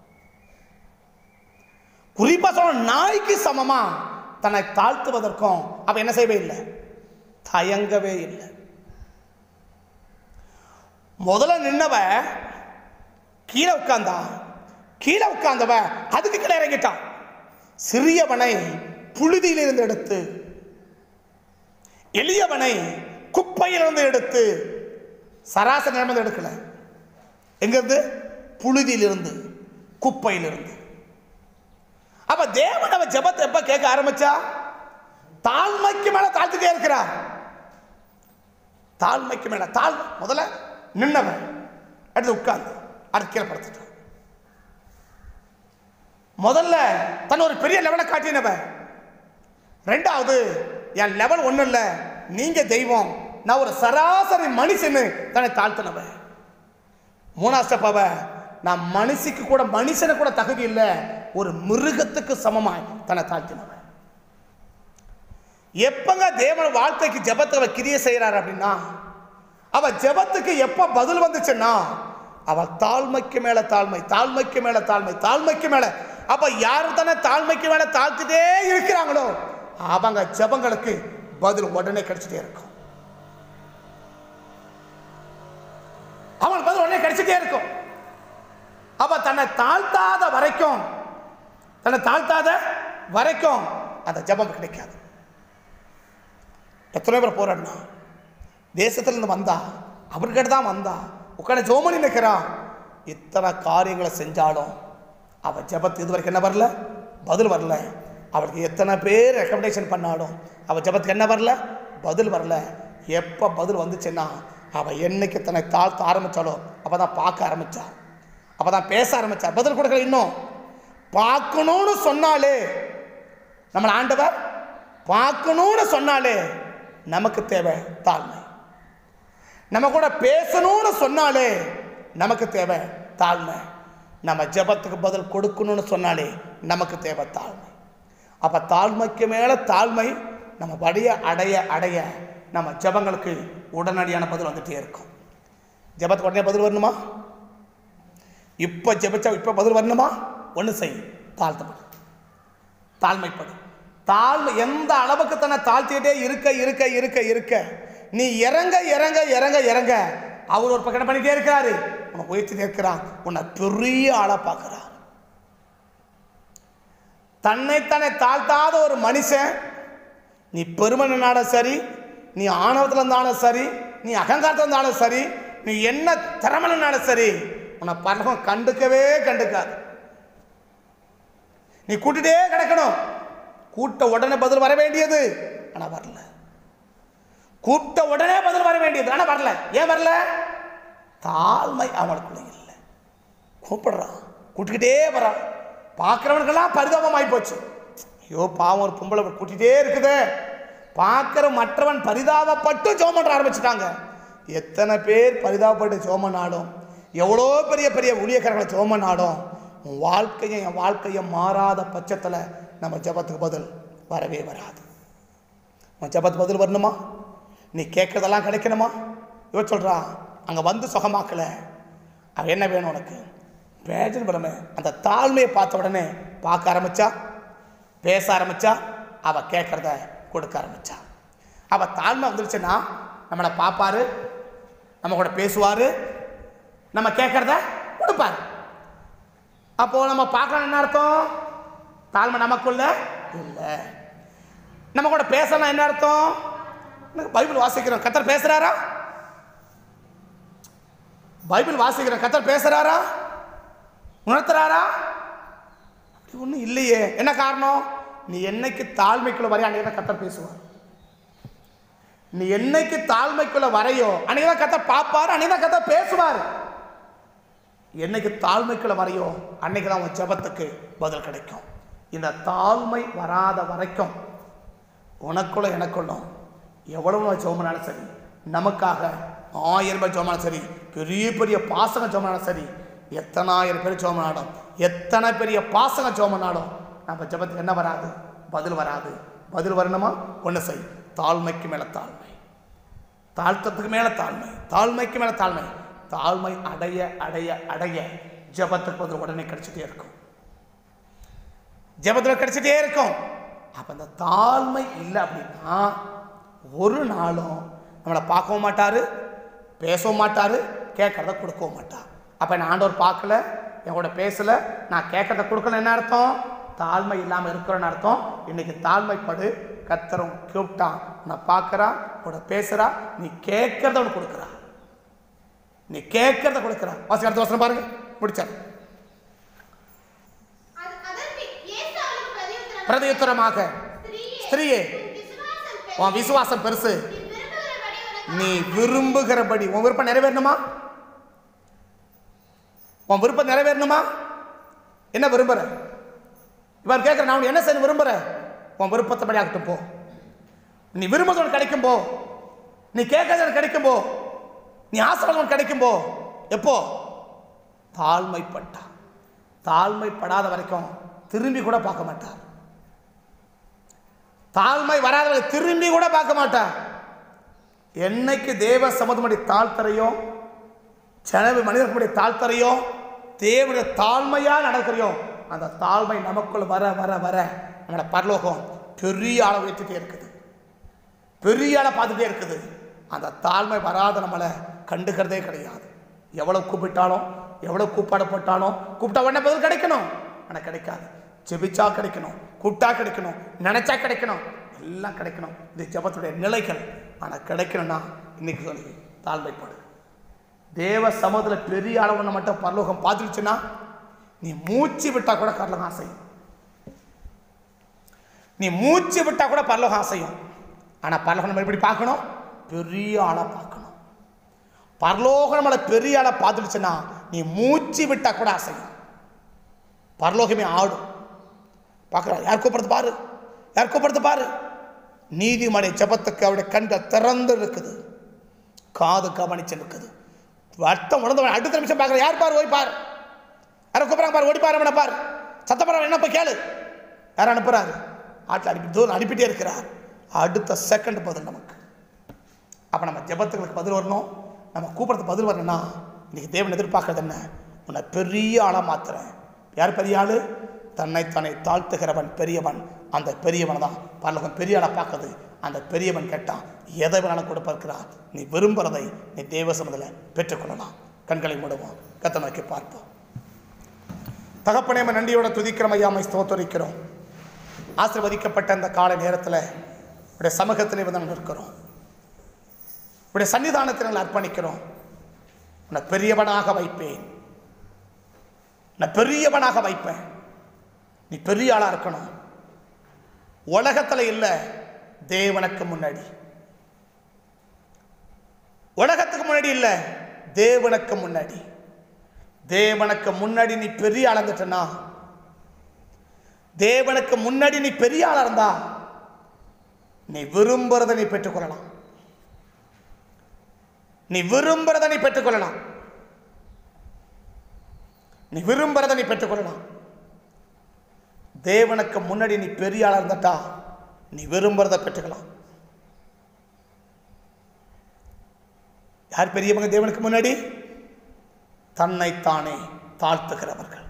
குறிப்பா சொல்ல நாய்க்கு சமமா தன்னை தாழ்த்துவதற்கும் அவ என்ன செய்யவே இல்லை தயங்கவே இல்லை முதல்ல நின்னவ கீழே உட்கார்ந்தா கீழே உட்கார்ந்தவ அதுக்கு கீழே இறங்கிட்டான் சிறியவனை புழுதியிலிருந்து எடுத்து எளியவனை குப்பையிலிருந்து எடுத்து சராசரி நிலைமையில எடுக்கல எங்கிருந்து புழுதியிலிருந்து குப்பையிலிருந்து அப்ப தேவன் அவ ஜெபத்தை எப்ப கேட்க ஆரம்பிச்சா தாழ்மைக்கு மேல தாழ்த்துட்டே இருக்கிறார் தாழ்மைக்கு மேல தாழ் முதல்ல நின்னவன் அடுத்து உட்கார்ந்து அடுத்து கீழே படுத்துட்டான் முதல்ல தன் ஒரு பெரிய லெவலை காட்டினவன் ரெண்டாவது என் லெவல் ஒன்றும் இல்லை நீங்க தெய்வம் நான் ஒரு சராசரி மனுஷன்னு தன்னை தாழ்த்தினவன் மூணாவது ஸ்டெப் அவ நான் மனுஷிக்கு கூட மனுஷனு கூட தகுதி இல்லை ஒரு மிருகத்துக்கு சமமாய் தன்னை தாழ்த்தினவன் எப்பங்க தேவன் வாழ்க்கைக்கு ஜெபத்தை அவ கிரிய செய்யறாரு அப்படின்னா அவ ஜெபத்துக்கு எப்ப பதில் வந்துச்சுன்னா அவ தாழ்மைக்கு மேல தாழ்மை தாழ்மைக்கு மேல தாழ்மை தாழ்மைக்கு மேல அப்ப யார் தானே தாழ்மைக்கு மேல தாழ்த்திட்டே இருக்கிறாங்களோ அவங்க ஜெபங்களுக்கு பதில் உடனே கிடைச்சிட்டே இருக்கும் அவனுக்கு பதில் உடனே கிடைச்சிட்டே இருக்கும் அப்ப தன்னை தாழ்த்தாத வரைக்கும் தன்னை தாழ்த்தாத வரைக்கும் அந்த ஜெபம் கிடைக்காது எத்தனை பேர் போராடினா தேசத்துல இருந்து வந்தா அவர்கிட்ட தான் வந்தா உட்காந்து ஜோமணி நிற்கிறான் இத்தனை காரியங்களை செஞ்சாலும் அவள் ஜெபத்து இது வரைக்கும் என்ன வரல பதில் வரல அவளுக்கு எத்தனை பேர் ரெக்கமெண்டேஷன் பண்ணாலும் அவள் ஜெபத்துக்கு என்ன வரல பதில் வரல எப்போ பதில் வந்துச்சுன்னா அவள் என்னைக்கு தன்னை தாழ்த்த ஆரம்பித்தாலோ அப்போ தான் பார்க்க ஆரம்பித்தா அப்போ தான் பேச ஆரம்பித்தா பதில் கொடுக்கல இன்னும் பார்க்கணும்னு சொன்னாலே நம்மளை ஆண்டவர் பார்க்கணும்னு சொன்னாலே நமக்கு தேவை தாழ்மை நம்ம கூட பேசணும்னு சொன்னாலே நமக்கு தேவை தாழ்மை நம்ம ஜெபத்துக்கு பதில் கொடுக்கணும்னு சொன்னாலே நமக்கு தேவை தாழ்மை அப்போ தாழ்மைக்கு மேலே தாழ்மை நம்ம வடைய அடைய அடைய நம்ம ஜெபங்களுக்கு உடனடியான பதில் வந்துட்டே இருக்கும் ஜெபத்துக்கு உடனே பதில் வரணுமா இப்போ ஜெபிச்சா இப்போ பதில் வரணுமா ஒன்று செய் தாழ்த்தப்படும் தாழ்மைப்படு தாழ்மை எந்த அளவுக்கு தன்னை தாழ்த்திட்டே இருக்க இருக்க இருக்க இருக்க நீ இறங்க இறங்க இறங்க இறங்க அவர் ஒரு பக்கம் என்ன பண்ணிட்டே இருக்கிறாரு உன்னை உயர்த்திட்டே இருக்கிறான் உன்னை பெரிய ஆளா பார்க்கிறார் தன்னைத்தானே தாழ்த்தாத ஒரு மனுஷன் நீ பெருமனாலும் சரி நீ ஆணவத்தில் இருந்தாலும் சரி நீ அகங்காரத்தில் இருந்தாலும் சரி நீ என்ன திறமனாலும் சரி உன்னை பரலகம் கண்டுக்கவே கண்டுக்காது நீ கூட்டிட்டே கிடக்கணும் கூட்ட உடனே பதில் வர வேண்டியது ஆனா வரல கூப்பிட்ட உடனே பதில் வர வேண்டியது ஆனா வரல ஏன் வரல தாழ்மை அவனுக்குள்ள இல்லை கூப்பிடுறான் கூட்டிக்கிட்டே வரான் பார்க்குறவனுக்கெல்லாம் பரிதாபமாகி போச்சு ஐயோ பாவம் ஒரு பொம்பளை கூட்டிகிட்டே இருக்குதே பார்க்குற மற்றவன் பரிதாபப்பட்டு ஜோம் பண்ண ஆரம்பிச்சிட்டாங்க எத்தனை பேர் பரிதாபப்பட்டு ஜோமனாலும் எவ்வளோ பெரிய பெரிய ஊழியக்காரர்களை ஜோமனாலும் உன் வாழ்க்கையும் என் வாழ்க்கையும் மாறாத பட்சத்தில் நம்ம ஜெபத்துக்கு பதில் வரவே வராது உன் ஜெபத்துக்கு பதில் வரணுமா நீ கேட்குறதெல்லாம் கிடைக்கணுமா இவ சொல்கிறா அங்கே வந்து சுகமாக்கல அவ என்ன வேணும் உனக்கு பேஜன் படமே அந்த தாழ்மையை பார்த்த உடனே பார்க்க ஆரம்பிச்சா பேச ஆரம்பிச்சா அவ கேட்குறத கொடுக்க ஆரம்பிச்சா அவ தாழ்மை வந்துருச்சுன்னா நம்மளை பார்ப்பாரு நம்ம கூட பேசுவார் நம்ம கேட்குறத கொடுப்பாரு அப்போ நம்ம பார்க்கலாம் என்ன அர்த்தம் தாழ்மை நமக்குள்ள இல்லை நம்ம கூட பேசலாம் என்ன அர்த்தம் எனக்கு பைபிள் வாசிக்கிறோம் கத்தர் பேசுறாரா பைபிள் வாசிக்கிறோம் கத்தர் பேசுறாரா உணர்த்துறாரா அப்படி ஒன்றும் இல்லையே என்ன காரணம் நீ என்னைக்கு தாழ்மைக்குள்ள வரைய அன்னைக்கு தான் கத்தர் பேசுவார் நீ என்னைக்கு தாழ்மைக்குள்ள வரையோ அன்னைக்கு தான் கத்தர் பார்ப்பார் அன்னைக்கு தான் கத்தர் பேசுவார் என்னைக்கு தாழ்மைக்குள்ள வரையோ அன்னைக்கு தான் உன் ஜெபத்துக்கு பதில் கிடைக்கும் இந்த தாழ்மை வராத வரைக்கும் உனக்குள்ள எனக்குள்ளும் எவ்வளவு நாள் ஜெபம்னாலும் சரி நமக்காக ஆயிரம் பேர் ஜெபம்னாலும் சரி பெரிய பெரிய பாசங்க ஜெபம்னாலும் சரி எத்தனாயிரம் பேர் ஜெபம்னாலும் எத்தனை பெரிய பாசங்க ஜெபம்னாலும் நம்ம ஜெபத்துக்கு என்ன வராது பதில் வராது பதில் வரணுமா ஒன்று செய் தாழ்மைக்கு மேலே தாழ்மை தாழ்த்தத்துக்கு மேலே தாழ்மை தாழ்மைக்கு மேலே தாழ்மை தாழ்மை அடைய அடைய அடைய ஜெபத்துக்கு பதில் உடனே கிடைச்சிட்டே இருக்கும் ஜெபத்தில் கிடைச்சிட்டே இருக்கும் அப்போ அந்த தாழ்மை இல்லை அப்படின்னா ஒரு நாளும் நம்மளை பார்க்கவும் மாட்டார் பேசவும் மாட்டார் கேட்கறத கொடுக்கவும் மாட்டார் அப்போ நான் ஆண்டவர் பார்க்கல என் கூட பேசலை நான் கேட்கறத கொடுக்கல என்ன அர்த்தம் தாழ்மை இல்லாமல் இருக்கிறோன்னு அர்த்தம் இன்னைக்கு தாழ்மைப்படு கத்தரும் கூப்பிட்டான் நான் பார்க்குறான் கூட பேசுகிறா நீ கேட்கறத அவனுக்கு கொடுக்குறா நீ கேட்கறத கொடுக்குறா வாசி அடுத்த வசனம் பாருங்க முடிச்சார் அது- அதற்கு இயேசு அவளுக்கு பிரதியுத்தரமாக, பிரதியுத்தரமாக ஸ்திரீயே, ஸ்திரீயே உன் விசுவாசம் உன் பெரிது. விசுவாசம் பெருசு நீ விரும்புகிறபடி உனக்கு நீ விரும்புகிறபடி உன் விருப்பம் நிறைவேறணுமா உன் விருப்பம் நிறைவேறணுமா என்ன விரும்புற இவர் கேட்குற நான் உனக்கு என்ன செய்ய விரும்புற உன் விருப்பத்தபடி ஆகட்டும் போ நீ விரும்புறது உனக்கு கிடைக்கும் போ நீ கேட்கறது உனக்கு கிடைக்கும் போ நீ ஆசைப்படுறது உனக்கு கிடைக்கும் போ எப்போ தாழ்மைப்பட்டா தாழ்மைப்படாத வரைக்கும் திரும்பி கூட பார்க்க மாட்டார் தாழ்மை வராதவரை திரும்பி கூட பார்க்க மாட்டார் என்னைக்கு தேவ சமுதமடி தாழ்த்தறையோ ஜனவி மனிதர்களுடைய தாழ்த்தறையோ தேவனுடைய தாழ்மையாக நடக்கிறையோ அந்த தாழ்மை நமக்குள் வர வர வர நம்மளோட பரலோகம் பெரிய அளவு ஏற்றிட்டே இருக்குது பெரிய அளவு பார்த்துட்டே இருக்குது அந்த தாழ்மை வராத நம்மளை கண்டுக்கிறதே கிடையாது எவ்வளோ கூப்பிட்டாலும் எவ்வளோ கூப்பாடப்பட்டாலும் கூப்பிட்ட உடனே பதில் கிடைக்கணும் ஆனால் கிடைக்காது ஜெபிச்சா கிடைக்கணும் கூப்பிட்டா கிடைக்கணும் நினைச்சா கிடைக்கணும் எல்லாம் கிடைக்கணும் இது ஜெபத்துடைய நிலைகள் ஆனால் கிடைக்கணும்னா இன்னைக்கு சொல்லி தாழ்மைப்படு தேவ சமூகத்தில் பெரிய அளவுன்னு மட்டும் பரலோகம் பார்த்துருச்சுன்னா நீ மூச்சு விட்டா கூட பரலோகம் ஆசையும் நீ மூச்சு விட்டா கூட பரலோகம் ஆசையும் ஆனால் பரலோகம் நம்ம எப்படி பார்க்கணும் பெரிய ஆளாக பார்க்கணும் பரலோகம் நம்மளை பெரிய ஆளாக பார்த்துடுச்சுன்னா நீ மூச்சு விட்டா கூட அசையும் பரலோகமே ஆடும் பார்க்குறா யார் கூப்பிடுறது பாரு யார் கூப்பிடுறது பாரு நீதிமனை ஜெபத்துக்கு அவருடைய கண்கள் திறந்து இருக்குது காது கவனிச்சு இருக்குது அர்த்தம் உணர்ந்தவன் அடுத்த நிமிஷம் பார்க்குற யார் பாரு ஓய் பார் யாரை கூப்பிட்றாங்க பாரு ஓடி பாரு அவனை பார் சத்தப்படுறவன் என்ன போய் கேளு யார் அனுப்புறாரு ஆட்டில் அனுப்பி தூரம் அனுப்பிட்டே இருக்கிறார் அடுத்த செகண்ட் பதில் நமக்கு அப்போ நம்ம ஜெபத்துகளுக்கு பதில் வரணும் நம்ம கூப்பிட்றதுக்கு பதில் வரணும்னா இன்னைக்கு தேவன் எதிர்பார்க்கறது என்ன உன்னை பெரிய ஆளாக மாத்துறேன் யார் பெரிய ஆள் தன்னைத்தானே தாழ்த்துகிறவன் பெரியவன் அந்த பெரியவனை தான் பரலோகம் பெரிய ஆளாக பார்க்குது அந்த பெரியவன் கேட்டான் எதை வேணாலும் கொடுப்பார்க்கிறான் நீ விரும்புகிறதை நீ தேவ சமதில் பெற்றுக்கொள்ளலாம் கண்களை மூடுவோம் கத்த நோக்கி பார்ப்போம் தகப்பனே நம்ம நன்றியோட துதிக்கிறோம் ஐயாமை ஸ்தோத்தரிக்கிறோம் ஆசிர்வதிக்கப்பட்ட அந்த கால நேரத்தில் உடைய சமூகத்திலே வந்து நாங்கள் இருக்கிறோம் உடைய சன்னிதானத்தை நாங்கள் அர்ப்பணிக்கிறோம் உன்னை பெரியவனாக வைப்பேன் நான் பெரியவனாக வைப்பேன் நீ பெரிய ஆளாக இருக்கணும் உலகத்தில் இல்லை தேவனுக்கு முன்னாடி உலகத்துக்கு முன்னாடி இல்லை தேவனுக்கு முன்னாடி தேவனுக்கு முன்னாடி நீ பெரிய ஆளா இருந்துட்டனா தேவனுக்கு முன்னாடி நீ பெரிய ஆளா இருந்தா நீ விரும்புறதை நீ பெற்றுக்கொள்ளலாம் நீ விரும்புறதை நீ பெற்றுக்கொள்ளலாம் நீ விரும்புறதை நீ பெற்றுக்கொள்ளலாம் தேவனுக்கு முன்னாடி நீ பெரிய ஆளா இருந்துட்டா நீ விரும்புறதை பெற்றுக்கலாம் யார் பெரியவங்க தேவனுக்கு முன்னாடி தன்னைத்தானே தாழ்த்துகிறவர்கள்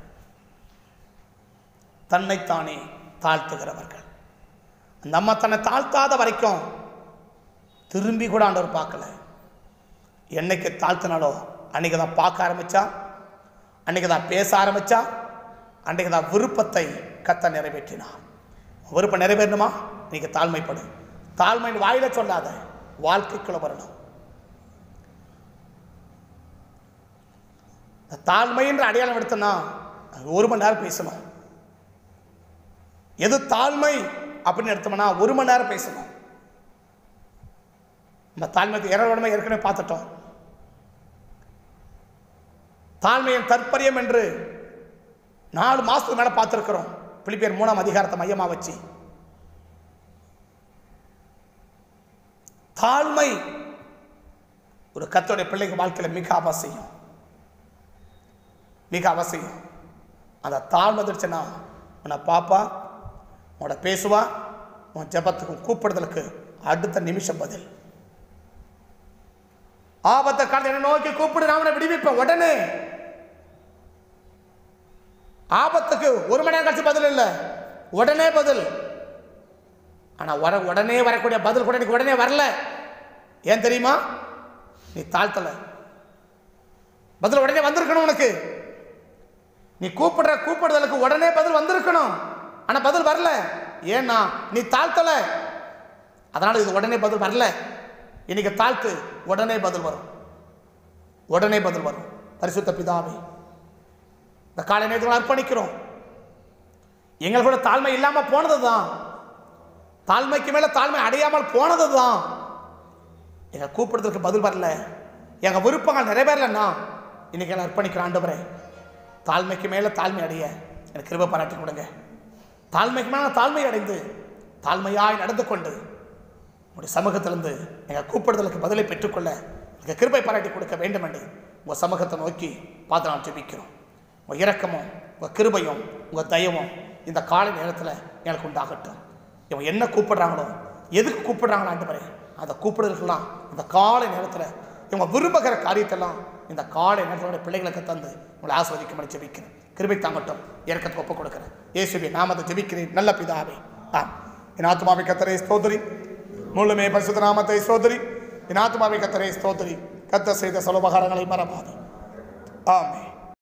தன்னைத்தானே தாழ்த்துகிறவர்கள் அந்த அம்மா தன்னை தாழ்த்தாத வரைக்கும் திரும்பி கூட ஆண்டவர் பார்க்கல என்னைக்கு தாழ்த்தினாலோ அன்னைக்கு தான் பார்க்க ஆரம்பிச்சா அன்னைக்கு தான் பேச ஆரம்பிச்சா அன்னைக்கு தான் விருப்பத்தை கத்த நிறைவேற்றினார் விருப்பம் நிறைவேறணுமா இன்னைக்கு தாழ்மைப்படு தாழ்மையின் வாயில சொல்லாத வாழ்க்கைக்குள்ள வரணும் இந்த தாழ்மைன்ற அடையாளம் எடுத்தோன்னா அது ஒரு மணி நேரம் பேசணும் எது தாழ்மை அப்படின்னு எடுத்தோம்னா ஒரு மணி நேரம் பேசணும் இந்த தாழ்மைக்கு இரவடமை ஏற்கனவே பார்த்துட்டோம் தாழ்மையின் தற்பரியம் என்று நாலு மாசத்துக்கு மேலே பார்த்துருக்குறோம் பிலிப்பியர் மூணாம் அதிகாரத்தை மையமாக வச்சு தாழ்மை ஒரு கத்தோடைய பிள்ளைக்கு வாழ்க்கையில் மிக அவசியம் மிக அவசியம் அந்த தாழ்மை வந்துடுச்சுன்னா உன்னை பாப்பா உன்னோட பேசுவா உன் ஜெபத்துக்கும் கூப்பிடுதலுக்கு அடுத்த நிமிஷம் பதில் ஆபத்த காலத்தை என்ன நோக்கி கூப்பிடு நான் உன்னை விடுவிப்பேன் உடனே ஆபத்துக்கு ஒரு மணி நேரம் கழிச்சு பதில் இல்லை உடனே பதில் ஆனா வர உடனே வரக்கூடிய பதில் கூட எனக்கு உடனே வரல ஏன் தெரியுமா நீ தாழ்த்தல பதில் உடனே வந்திருக்கணும் உனக்கு நீ கூப்பிடுற கூப்பிடுதலுக்கு உடனே பதில் வந்திருக்கணும் ஆனா பதில் வரல ஏன்னா நீ தாழ்த்தல அதனால இது உடனே பதில் வரல இன்னைக்கு தாழ்த்து உடனே பதில் வரும் உடனே பதில் வரும் பரிசுத்த பிதாவே இந்த காலை நேரத்தில் அர்ப்பணிக்கிறோம் எங்களுக்கு கூட தாழ்மை இல்லாம போனது தான் தாழ்மைக்கு மேல தாழ்மை அடையாமல் போனது தான் எங்க கூப்பிடுறதுக்கு பதில் வரல எங்க விருப்பங்கள் நிறைவேறலன்னா இன்னைக்கு நான் அர்ப்பணிக்கிறேன் ஆண்டவரே தாழ்மைக்கு மேல தாழ்மை அடைய எனக்கு கிருபை பாராட்டி கொடுங்க தாழ்மைக்கு மேல தாழ்மை அடைந்து தாழ்மையாய் நடந்து கொண்டு உங்களுடைய சமூகத்திலிருந்து எங்கள் கூப்பிடுதலுக்கு பதிலை பெற்றுக்கொள்ள எனக்கு கிருபை பாராட்டி கொடுக்க வேண்டும் என்று உங்கள் சமூகத்தை நோக்கி பார்த்து நான் ஜெபிக்கிறோம் உங்கள் இரக்கமும் உங்கள் கிருபையும் உங்கள் தயவும் இந்த காலை நேரத்தில் எனக்கு உண்டாகட்டும் இவங்க என்ன கூப்பிடுறாங்களோ எதுக்கு கூப்பிடுறாங்களோ ஆண்டவரே அந்த கூப்பிடுறதுக்கெல்லாம் இந்த காலை நேரத்தில் இவங்க விரும்புகிற காரியத்தெல்லாம் இந்த காலை நேரத்தோட பிள்ளைகளுக்கு தந்து உங்களை ஆஸ்வதிக்கும்படி ஜெபிக்கிறேன் கிருபை தாங்கட்டும் இறக்கத்தை ஒப்புக் கொடுக்குறேன் இயேசுவே நாமத்தை ஜெபிக்கிறேன் நல்ல பிதாவே ஆ என் ஆத்மாவை கத்தரை ஸ்தோத்திரி முழுமே பரிசுத்த நாமத்தை ஸ்தோத்திரி என் ஆத்மாவை கத்தரை ஸ்தோத்திரி கத்த செய்த சலுபகாரங்களை மறவாது ஆமே